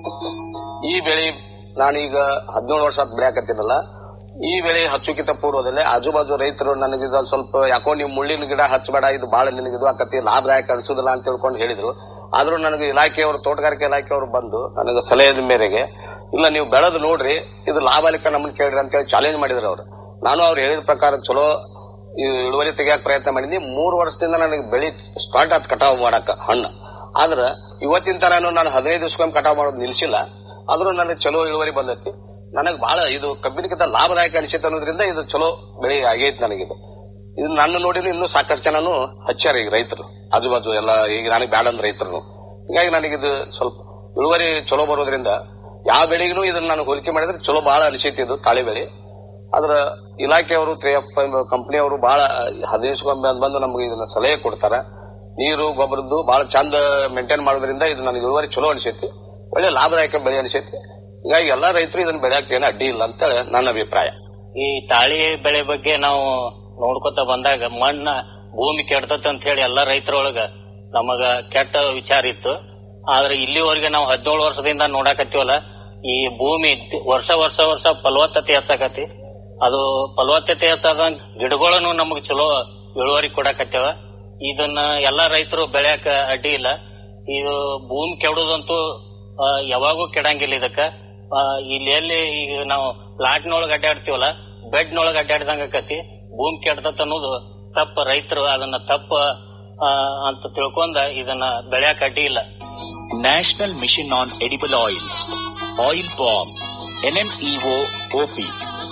ಈ ಬೆಳೆ ನಾನೀಗ ಹದಿನೇಳು ವರ್ಷ ಬೆಳೆಯಕತ್ತೀನಲ್ಲ ಈ ಬೆಳೆ ಹಚ್ಚುಕಿತ ಪೂರ್ವದಲ್ಲೇ ಆಜು ಬಾಜು ರೈತರು ನನಗಿದ ಸ್ವಲ್ಪ ಯಾಕೋ ನೀವು ಮುಳ್ಳಿನ ಗಿಡ ಹಚ್ಚಬೇಡ ಇದು ಬಹಳ ನಿನಗೆ ಇದು ಆಕತಿ ಲಾಭದಾಯಕ ಅನ್ಸುದಿಲ್ಲ ಅಂತ ತಿಳ್ಕೊಂಡು ಹೇಳಿದ್ರು ಆದ್ರೂ ನನಗೆ ಇಲಾಖೆಯವರು ತೋಟಗಾರಿಕೆ ಇಲಾಖೆಯವರು ಬಂದು ನನಗೆ ಸಲಹೆಯ ಮೇರೆಗೆ ಇಲ್ಲ ನೀವು ಬೆಳೆದು ನೋಡ್ರಿ ಇದು ಲಾಭಾಲಿಕ ನಮ್ಮನ್ನ ಕೇಳ್ರಿ ಅಂತ ಹೇಳಿ ಚಾಲೆಂಜ್ ಮಾಡಿದ್ರು ಅವ್ರು ನಾನು ಅವ್ರು ಹೇಳಿದ ಪ್ರಕಾರ ಚಲೋ ಈ ಇಳುವರಿ ತೆಗಿಯಕ್ ಪ್ರಯತ್ನ ಮಾಡಿದ್ನಿ ಮೂರು ವರ್ಷದಿಂದ ನನಗೆ ಬೆಳಿ ಸ್ಟಾರ್ಟ್ ಆತ್ ಕಟಾವ್ ಮಾಡಕ್ ಹಣ್ಣು ಆದ್ರ ಇವತ್ತಿನ ತರಾನು ನಾನು ಹದಿನೈದು ದಿವಸಕ್ಕೊಮ್ಮೆ ಕಟಾವ್ ಮಾಡೋದು ನಿಲ್ಸಿಲ್ಲ ಆದ್ರೂ ನನಗೆ ಚಲೋ ಇಳುವರಿ ಬಂದೈತಿ ನನಗೆ ಬಹಳ ಇದು ಕಬ್ಬಿನಕ್ಕಿಂತ ಲಾಭದಾಯಕ ಅನಿಸಿತ್ತು ಅನ್ನೋದ್ರಿಂದ ಇದು ಚಲೋ ಬೆಳೆ ಆಗೈತಿ ನನಗಿದು ಇದು ನನ್ನ ನೋಡಿನೂ ಇನ್ನೂ ಸಾಕಷ್ಟು ಜನನು ಹಚ್ಚಾರ ಈಗ ರೈತರು ಆಜು ಬಾಜು ಎಲ್ಲ ಈಗ ನನಗೆ ಬ್ಯಾಡ ಅಂದ್ ರೈತರು ಹೀಗಾಗಿ ನನಗಿದು ಸ್ವಲ್ಪ ಇಳುವರಿ ಚಲೋ ಬರೋದ್ರಿಂದ ಯಾವ ಬೆಳೆಗೂ ಇದನ್ನ ನಾನು ಹೋಲಿಕೆ ಮಾಡಿದ್ರೆ ಚಲೋ ಬಹಳ ಅನಿಸೈತಿ ಇದು ತಾಳಿ ಬೆಳೆ ಆದ್ರ ಇಲಾಖೆಯವರು ತ್ರೀ ಎಫ್ ಕಂಪನಿಯವರು ಬಹಳ ಹದಿನೈದು ಬಂದು ನಮ್ಗೆ ಇದನ್ನ ಸಲಹೆ ಕೊಡ್ತಾರ ನೀರು ಗೊಬ್ಬರದ್ದು ಬಹಳ ಚಂದ ಮೇಂಟೈನ್ ಮಾಡೋದ್ರಿಂದ ಇದು ನನಗೆ ಇಳುವರಿ ಚಲೋ ಅನಿಸೈತಿ ಒಳ್ಳೆ ಲಾಭದಾಯಕ ಬೆಳೆ ಅನಿಸೈತಿ ಹೀಗಾಗಿ ಎಲ್ಲಾ ರೈತರು ಇದನ್ನ ಬೆಳೆಯಕ್ಕೆ ಏನು ಅಡ್ಡಿ ಇಲ್ಲ ಅಂತ ನನ್ನ ಅಭಿಪ್ರಾಯ ಈ ತಾಳಿ ಬೆಳೆ ಬಗ್ಗೆ ನಾವು ನೋಡ್ಕೊತ ಬಂದಾಗ ಮಣ್ಣ ಭೂಮಿ ಕೆಡ್ತತ್ ಅಂತ ಹೇಳಿ ಎಲ್ಲಾ ರೈತರೊಳಗ ನಮಗ ಕೆಟ್ಟ ವಿಚಾರ ಇತ್ತು ಆದ್ರೆ ಇಲ್ಲಿವರೆಗೆ ನಾವು ಹದಿನೇಳು ವರ್ಷದಿಂದ ನೋಡಾಕತ್ತೀವಲ್ಲ ಈ ಭೂಮಿ ದಿ- ವರ್ಷ ವರ್ಷ ವರ್ಷ ಫಲವತ್ತತೆ ಹೆಚ್ಚಾಕತಿ ಅದು ಫಲವತ್ತತೆ ಹೆಚ್ಚಾದಂಗ ಗಿಡಗಳನ್ನು ನಮಗ್ ಚಲೋ ಇಳುವರಿ ಕೊಡಾಕತ್ಯಾವ ಇದನ್ನ ಎಲ್ಲಾ ರೈತರು ಬೆಳ್ಯಾಕ ಅಡ್ಡಿ ಇಲ್ಲ ಇದು ಭೂಮಿ ಕೆಡೋದಂತೂ ಆ, ಯಾವಾಗೂ ಕೆಡಂಗಿಲ್ಲ ಇದಕ್ಕ ಆ, ಇಲ್ಲಿ ಎಲ್ಲಿ ಈಗ ನಾವು ಪ್ಲಾಟ್ನೊಳಗ ಅಡ್ಡಾಡ್ತೀವಲ್ಲ ಬೆಡ್ನೊಳಗ ಅಡ್ಡಾಡ್ದಂಗ ಆಕತಿ ಭೂಮಿ ಕೆಡ್ತತ್ ಅನ್ನೋದು ತಪ್ಪ ರೈತರು ಅದನ್ನ ತಪ್ಪ ಆ, ಅಂತ ತಿಳ್ಕೊಂಡ ಇದನ್ನ ಬೆಳ್ಯಾಕ ಅಡ್ಡಿ ಇಲ್ಲ national mission on edible oils oil ಬಾಂಬ್ ಎನ್ಎಂಇಒ ಒಪಿ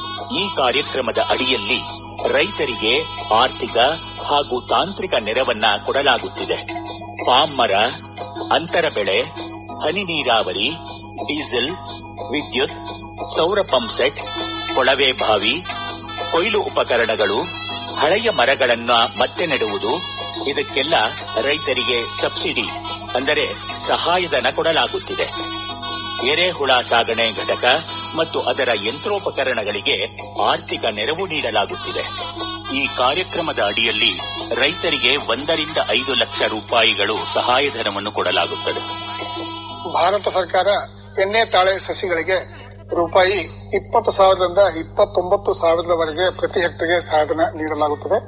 ಈ ಕಾರ್ಯಕ್ರಮದ ಅಡಿಯಲ್ಲಿ ರೈತರಿಗೆ ಆರ್ಥಿಕ ಹಾಗೂ ತಾಂತ್ರಿಕ ನೆರವನ್ನ ಕೊಡಲಾಗುತ್ತಿದೆ ಪಾಮ್ ಮರ ಅಂತರ ಬೆಳೆ ಹನಿ ನೀರಾವರಿ ಡೀಸೆಲ್ ವಿದ್ಯುತ್ ಸೌರ ಪಂಪ್ ಸೆಟ್ ಕೊಳವೆ ಬಾವಿ ಕೊಯ್ಲು ಉಪಕರಣಗಳು ಹಳೆಯ ಮರಗಳನ್ನ ಮತ್ತೆ ನೆಡುವುದು ಇದಕ್ಕೆಲ್ಲ ರೈತರಿಗೆ ಸಬ್ಸಿಡಿ ಅಂದರೆ ಸಹಾಯಧನ ಕೊಡಲಾಗುತ್ತಿದೆ ಎರೆಹುಳ ಸಾಗಣೆ ಘಟಕ ಮತ್ತು ಅದರ ಯಂತ್ರೋಪಕರಣಗಳಿಗೆ ಆರ್ಥಿಕ ನೆರವು ನೀಡಲಾಗುತ್ತಿದೆ ಈ ಕಾರ್ಯಕ್ರಮದ ಅಡಿಯಲ್ಲಿ ರೈತರಿಗೆ ಒಂದರಿಂದ ಐದು ಲಕ್ಷ ರೂಪಾಯಿಗಳು ಸಹಾಯಧನವನ್ನು ಕೊಡಲಾಗುತ್ತದೆ ಭಾರತ ಸರ್ಕಾರ ಎಣ್ಣೆ ತಾಳೆ ಸಸಿಗಳಿಗೆ ರೂಪಾಯಿ ಇಪ್ಪತ್ತು ಸಾವಿರದಿಂದ ಇಪ್ಪತ್ತೊಂಬತ್ತು ಸಾವಿರದವರೆಗೆ ಪ್ರತಿ ಹೆಕ್ಟರ್ಗೆ ಸಹಾಯಧನ ನೀಡಲಾಗುತ್ತದೆ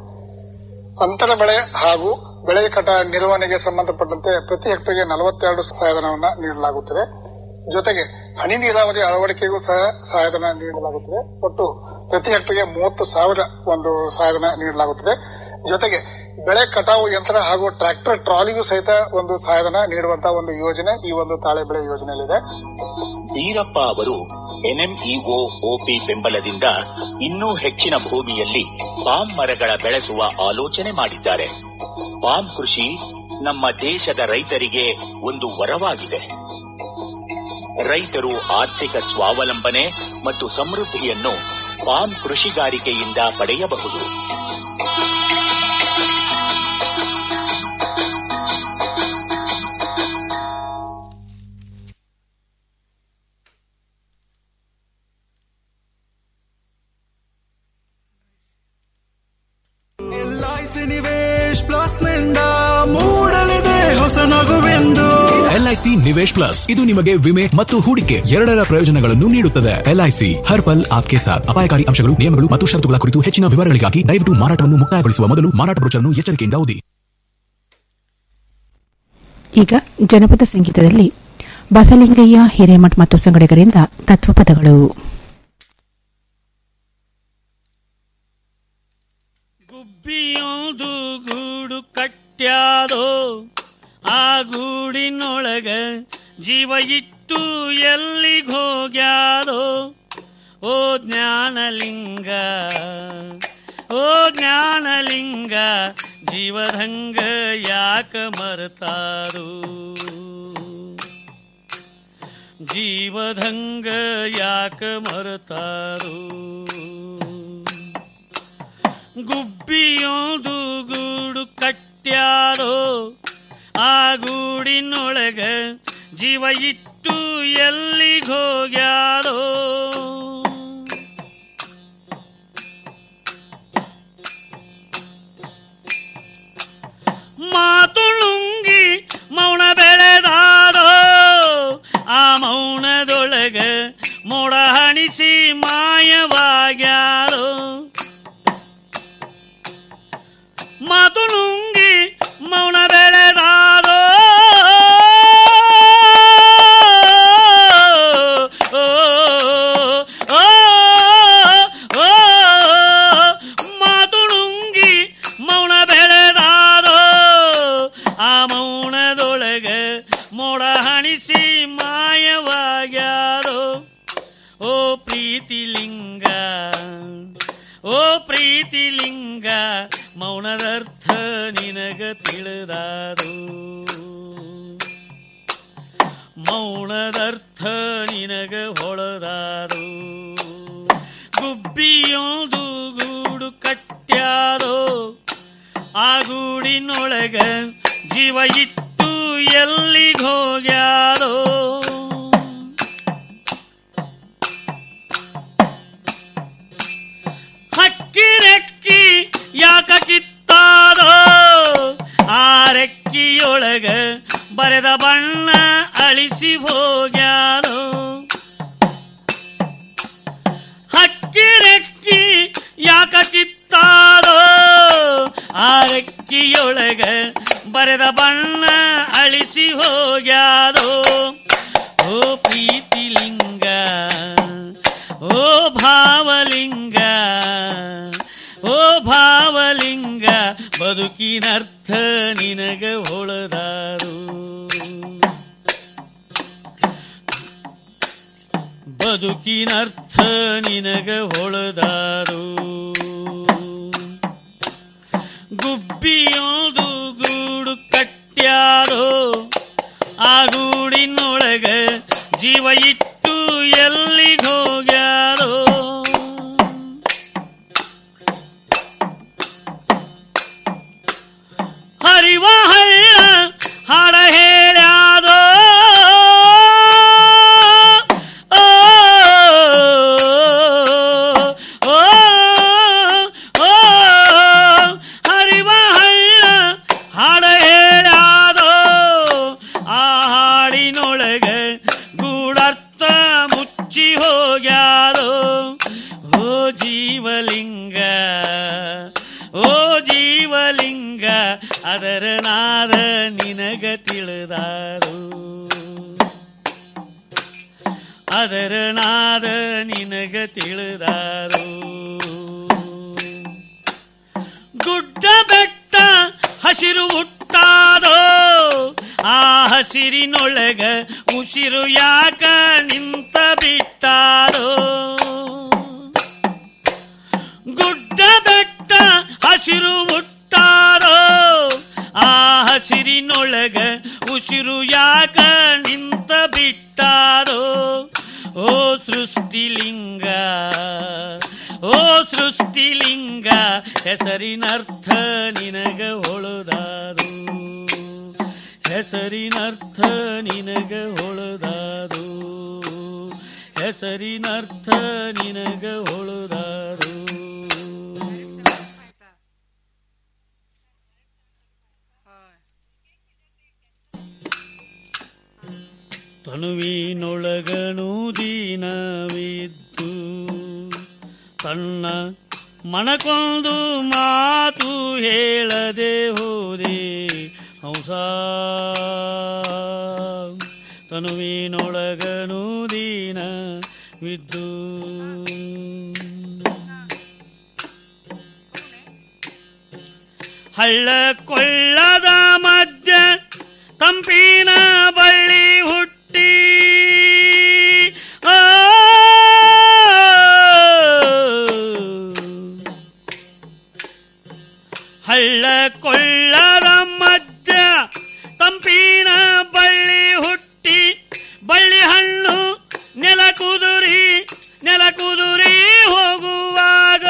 ಅಂತರ ಬೆಳೆ ಹಾಗೂ ಬೆಳೆ ಕಟ ನಿರ್ವಹಣೆಗೆ ಸಂಬಂಧಪಟ್ಟಂತೆ ಪ್ರತಿ ಹೆಕ್ಟರ್ಗೆ ನಲವತ್ತೆರಡು ಸಹಾಯಧನವನ್ನ ನೀಡಲಾಗುತ್ತದೆ ಜೊತೆಗೆ ಹನಿ ನೀರಾವರಿ ಅಳವಡಿಕೆಗೂ ಸಹ ಸಹಾಯಧನ ನೀಡಲಾಗುತ್ತದೆ ಒಟ್ಟು ಪ್ರತಿ ಹೆಕ್ಟರ್ಗೆ ಮೂವತ್ತು ಸಾವಿರ ಒಂದು ಸಹಾಯಧನ ನೀಡಲಾಗುತ್ತದೆ ಜೊತೆಗೆ ಬೆಳೆ ಕಟಾವು ಯಂತ್ರ ಹಾಗೂ ಟ್ರ್ಯಾಕ್ಟರ್ ಟ್ರಾಲಿಗೂ ಸಹಿತ ಒಂದು ಸಹಾಯಧನ ನೀಡುವಂತಹ ಒಂದು ಯೋಜನೆ ಈ ಒಂದು ತಾಳೆ ಬೆಳೆ ಯೋಜನೆಯಲ್ಲಿದೆ ಬೀರಪ್ಪ ಅವರು ಎನ್ಎಂಇಒ ಒಪಿ ಬೆಂಬಲದಿಂದ ಇನ್ನೂ ಹೆಚ್ಚಿನ ಭೂಮಿಯಲ್ಲಿ ಪಾಮ್ ಮರಗಳ ಬೆಳೆಸುವ ಆಲೋಚನೆ ಮಾಡಿದ್ದಾರೆ ಪಾಮ್ ಕೃಷಿ ನಮ್ಮ ದೇಶದ ರೈತರಿಗೆ ಒಂದು ವರವಾಗಿದೆ ರೈತರು ಆರ್ಥಿಕ ಸ್ವಾವಲಂಬನೆ ಮತ್ತು ಸಮೃದ್ಧಿಯನ್ನು ಪಾಮ್ ಕೃಷಿಗಾರಿಕೆಯಿಂದ ಪಡೆಯಬಹುದು ಎಲ್ಐಸಿ ನಿವೇಶ್ ಪ್ಲಸ್ ನಿಂದ ಮೂಡಲಿದೆ ಹೊಸ ನಗುವೆಂದು ಎಲ್ಐಸಿ ನಿವೇಶ್ ಪ್ಲಸ್ ಇದು ನಿಮಗೆ ವಿಮೆ ಮತ್ತು ಹೂಡಿಕೆ ಎರಡರ ಪ್ರಯೋಜನಗಳನ್ನು ನೀಡುತ್ತದೆ ಎಲ್ಐಸಿ ಹರ್ ಪಲ್ ಆಪ್ಕೆ ಸಾಥ್ ಅಪಾಯಕಾರಿ ಅಂಶಗಳು ನಿಯಮಗಳು ಮತ್ತು ಷರತ್ತುಗಳ ಕುರಿತು ಹೆಚ್ಚಿನ ವಿವರಗಳಿಗಾಗಿ ದಯವಿಟ್ಟು ಮಾರಾಟವನ್ನು ಮುಕ್ತಾಯಗೊಳಿಸುವ ಮೊದಲು ಮಾರಾಟ ಬ್ರೋಚರ್ನ್ನು ಎಚ್ಚರಿಕೆಯಿಂದ ಓದಿ ಈಗ ಜನಪದ ಸಂಗೀತದಲ್ಲಿ ಬಸಲಿಂಗಯ್ಯ ಹಿರೇಮಠ್ ಮತ್ತು ಸಂಗಡಿಗರಿಂದ ತತ್ವಪದಗಳು ಗುಬ್ಬಿಯೋದು ಗೂಡು ಕಟ್ಟ್ಯಾದೋ ಆ ಗೂಡಿನೊಳಗ ಜೀವ ಇಟ್ಟು ಎಲ್ಲಿಗೋಗ್ಯಾದೋ ಓ ಜ್ಞಾನಲಿಂಗ ಓ ಜ್ಞಾನಲಿಂಗ ಜೀವದಂಗ ಯಾಕ ಮರ್ತಾರೋ ಜೀವದಂಗ ಯಾಕ ಮರ್ತಾರೋ ಗುಬ್ಬಿಯೋದು ಗೂಡು ಕಟ್ಟ್ಯಾರೋ ಆ ಗೂಡಿನೊಳಗ ಜೀವ ಇಟ್ಟು ಎಲ್ಲಿಗೋಗ್ಯಾರೋ ಮಾತುಳುಂಗಿ ಮೌನ ಬೆಳೆದಾರೋ ಆ ಮೌನದೊಳಗ ಮೋಡ ಹಣಿಸಿ ಮಾಯವಾಗ್ಯಾರೋ ಮಾತು ನುಂಗಿ ಮೌನ ಬೆಳೆದಾರೋ ಓ, ಓ, ಓ, ಮಾತು ನುಂಗಿ ಮೌನ ಬೆಳೆದಾರೋ ಆ ಮೌನದೊಳಗ ಮೋಡ ಹಣಿಸಿ ಮಾಯವಾಗ್ಯಾರೋ ಓ ಪ್ರೀತಿಲಿಂಗ ಓ ಪ್ರೀತಿಲಿಂಗ ಮೌನದರ್ಥ ನಿನಗ ತಿಳಿದಾರು ಮೌನದರ್ಥ ನಿನಗ ಹೊಳದಾರು ಗುಬ್ಬಿಯೋದು ಗೂಡು ಕಟ್ಟ್ಯಾರೋ ಆ ಗೂಡಿನೊಳಗ ಜೀವ ಇಟ್ಟು ಎಲ್ಲಿಗೋಗ್ಯಾರೋ ಹಕ್ಕಿ ರೆಕ್ಕಿ ಯಾಕ ಕಿತ್ತಾರೋ ಆ ರೆಕ್ಕಿಯೊಳಗ ಬರೆದ ಬಣ್ಣ ಅಳಿಸಿ ಹೋಗ್ಯಾರೋ ಹಕ್ಕಿ ರೆಕ್ಕಿ ಯಾಕ ಕಿತ್ತಾರೋ ಆ ರೆಕ್ಕಿಯೊಳಗ ಬರೆದ ಬಣ್ಣ ಅಳಿಸಿ ಹೋಗ್ಯಾರೋ ಓ ಪ್ರೀತಿಲಿಂಗ ಓ ಭಾವಲಿಂಗ ಓ ಭಾವಲಿಂಗ ಬದುಕಿನರ್ಥ ನಿನಗ ಹೊಳದಾರು ಬದುಕಿನರ್ಥ ನಿನಗ ಹೊಳದಾರು ಗುಬ್ಬಿಯೋದು ಗೂಡು ಕಟ್ಟ್ಯಾರೋ ಆ ಗೂಡಿನೊಳಗ ಜೀವ ಇಟ್ಟು ಎಲ್ಲಿಗೋಗ್ಯಾರೋ ಹರಿವ ಹಳ್ಳ ಹಾಡ ಹೇಳ್ಯಾದೋ ಓ, ಓ, ಓ, ಹರಿವ ಹಳ್ಳ ಹಾಡ ಹೇಳ್ಯಾದೋ ಆ ಹಾಡಿನೊಳಗ ಗೂಡರ್ಥ ಮುಚ್ಚಿ ಹೋಗ್ಯಾರೋ ಓ ಜೀವಲಿಂಗ ಓ ಜೀವಲಿಂಗ ಅದರ ನಾದ ನಿನಗ ತಿಳಿದಾರು ಅದರ ನಾದ ನಿನಗ ತಿಳಿದಾರು ಗುಡ್ಡ ಬೆಟ್ಟ ಹಸಿರು ಹುಟ್ಟಾದೋ ಆ ಹಸಿರಿನೊಳಗ ಉಸಿರು ಯಾಕ ನಿಂತ ಬಿಟ್ಟಾರೋ ಗುಡ್ಡ ಬೆಟ್ಟ ಹಸಿರು ಹುಟ್ಟಾರೋ ಆ ಹಸಿರಿನೊಳಗ ಉಸಿರು ಯಾಕ ನಿಂತ ಬಿಟ್ಟಾರೋ ಓ ಸೃಷ್ಟಿಲಿಂಗ ಓ ಸೃಷ್ಟಿಲಿಂಗ ಹೆಸರಿನರ್ಥ ನಿನಗ ಹೊಳದಾರು ಹೆಸರಿನರ್ಥ ನಿನಗ ಹೊಳದಾರು ಹೆಸರಿನರ್ಥ ನಿನಗ ಹೊಳದಾರು ತನುವಿನೊಳಗನು ದೀನವಿದ್ದು ತನ್ನ ಮನಕೊಂದು ಮಾತು ಹೇಳದೆ ಹೋದೆ ಹಂಸ ತನುವಿನೊಳಗನು ದೀನವಿದ್ದು ಹಳ್ಳ ಕೊಳ್ಳದ ಮಧ್ಯ ತಂಪಿನ ಬಳ್ಳಿ ಹುಟ್ಟಿ ಆ ಹಳ್ಳ ಕೊಳ್ಳದ ಮಧ್ಯ ತಂಪಿನ ಬಳ್ಳಿ ಹುಟ್ಟಿ ಬಳ್ಳಿ ಹಣ್ಣು ನೆಲ ಕುದುರಿ ನೆಲ ಕುದುರಿ ಹೋಗುವಾಗ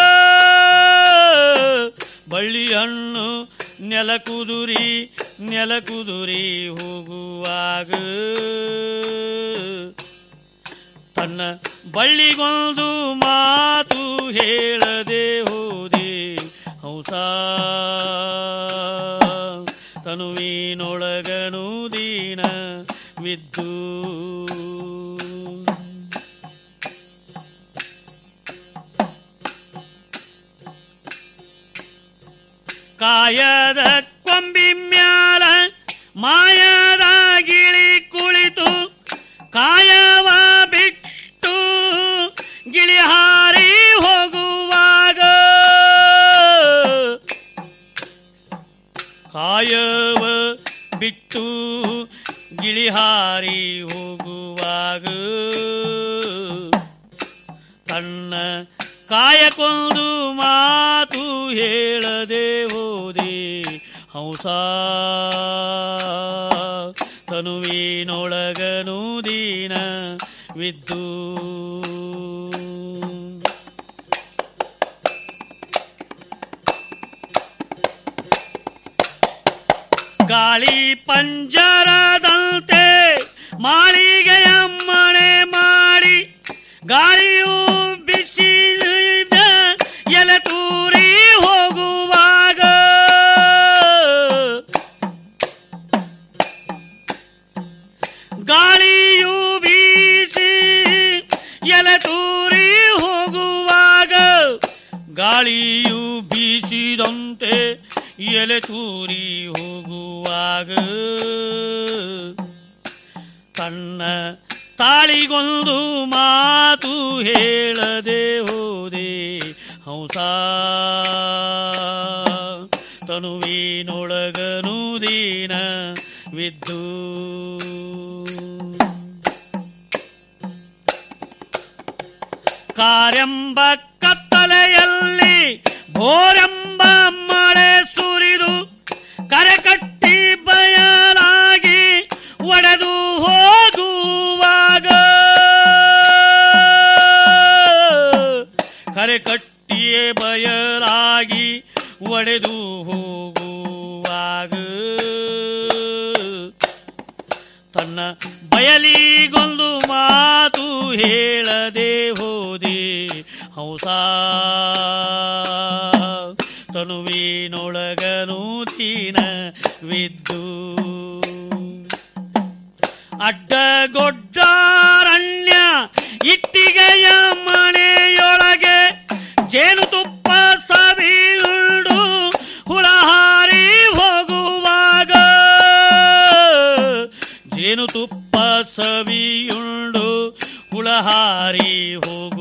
ಬಳ್ಳಿ ಹಣ್ಣು ನೆಲ ಕುದುರಿ ನೆಲ ಕುದುರಿ ಹೋಗುವಾಗ ತನ್ನ ಬಳ್ಳಿಗೊಂದು ಮಾತು ಹೇಳದೆ ಹೋದೆ ಹಂಸ ತನುವಿನೊಳಗನು ದೀನ ವಿದ್ದು ಕಾಯದ ಕೊಂಬಿ ಮ್ಯಾಲ ಮಾಯದ ಗಿಳಿ ಕುಳಿತು ಕಾಯವ ಬಿಟ್ಟು ಗಿಳಿ ಹಾರಿ ಹೋಗುವಾಗ ಕಾಯವ ಬಿಟ್ಟು ಗಿಳಿ ಹಾರಿ ಹೋಗುವಾಗ ತನ್ನ ಕಾಯಕೊಂದು ಮಾತು ಹೇಳದೆ ಹೋದೆ ಹಂಸ ತನುವಿನೊಳಗನು ದೀನ ವಿದ್ದು ಗಾಳಿ ಪಂಜರದಂತೆ ಮಾಳಿಗೆಯ ಮನೆ ಮಾಡಿ ಗಾಳಿಯು ಬಿಸಿದ ಎಲೆ ತೂರಿ ಹೋಗುವಾಗ ಗಾಳಿಯು ಬೀಸಿ ಎಲೆ ತೂರಿ ಹೋಗುವಾಗ ಗಾಳಿಯು ಬೀಸಿದಂತೆ ಎಲೆ ತೂರಿ ಹೋಗುವಾಗ ತನ್ನ ತಾಳಿಗೊಂದು ಮಾತು ಹೇಳದೆ ಹೋದೆ ಹಂಸ ತನುವಿನೊಳಗನು ದೀನ ವಿದ್ದು ಕಾರ್ಯಂಬ ಕತ್ತಲೆಯಲ್ಲಿ ಭೋರೆಂಬ ಮಳೆ ಸುರಿದು ಕರೆ ಕಟ್ಟಿ ಬಯಲಾಗಿ ಒಡೆದು ಹೋಗುವಾಗ ಕರೆ ಕಟ್ಟಿಯೇ ಬಯಲಾಗಿ ಒಡೆದು ಹೋಗುವಾಗ ತನ್ನ ಬಯಲಿಗೊಂದು ಮಾತು ಹೇಳದೆ ಹೋದೆ ಹಂಸ ತನುವಿನೊಳಗನು ತೀನ ವಿದ್ದು ಅಡ್ಡಗೊಡ್ಡಾರಣ್ಯ ಇಟ್ಟಿಗೆಯ ಮನೆಯೊಳಗೆ ಜೇನುತುಪ್ಪ ಸವಿಯುಳ್ಳು ಹುಳಹಾರಿ ಹೋಗುವಾಗ ಜೇನುತುಪ್ಪ ಸವಿಯುಳ್ಳು ಹುಳಹಾರಿ ಹೋಗುವಾಗ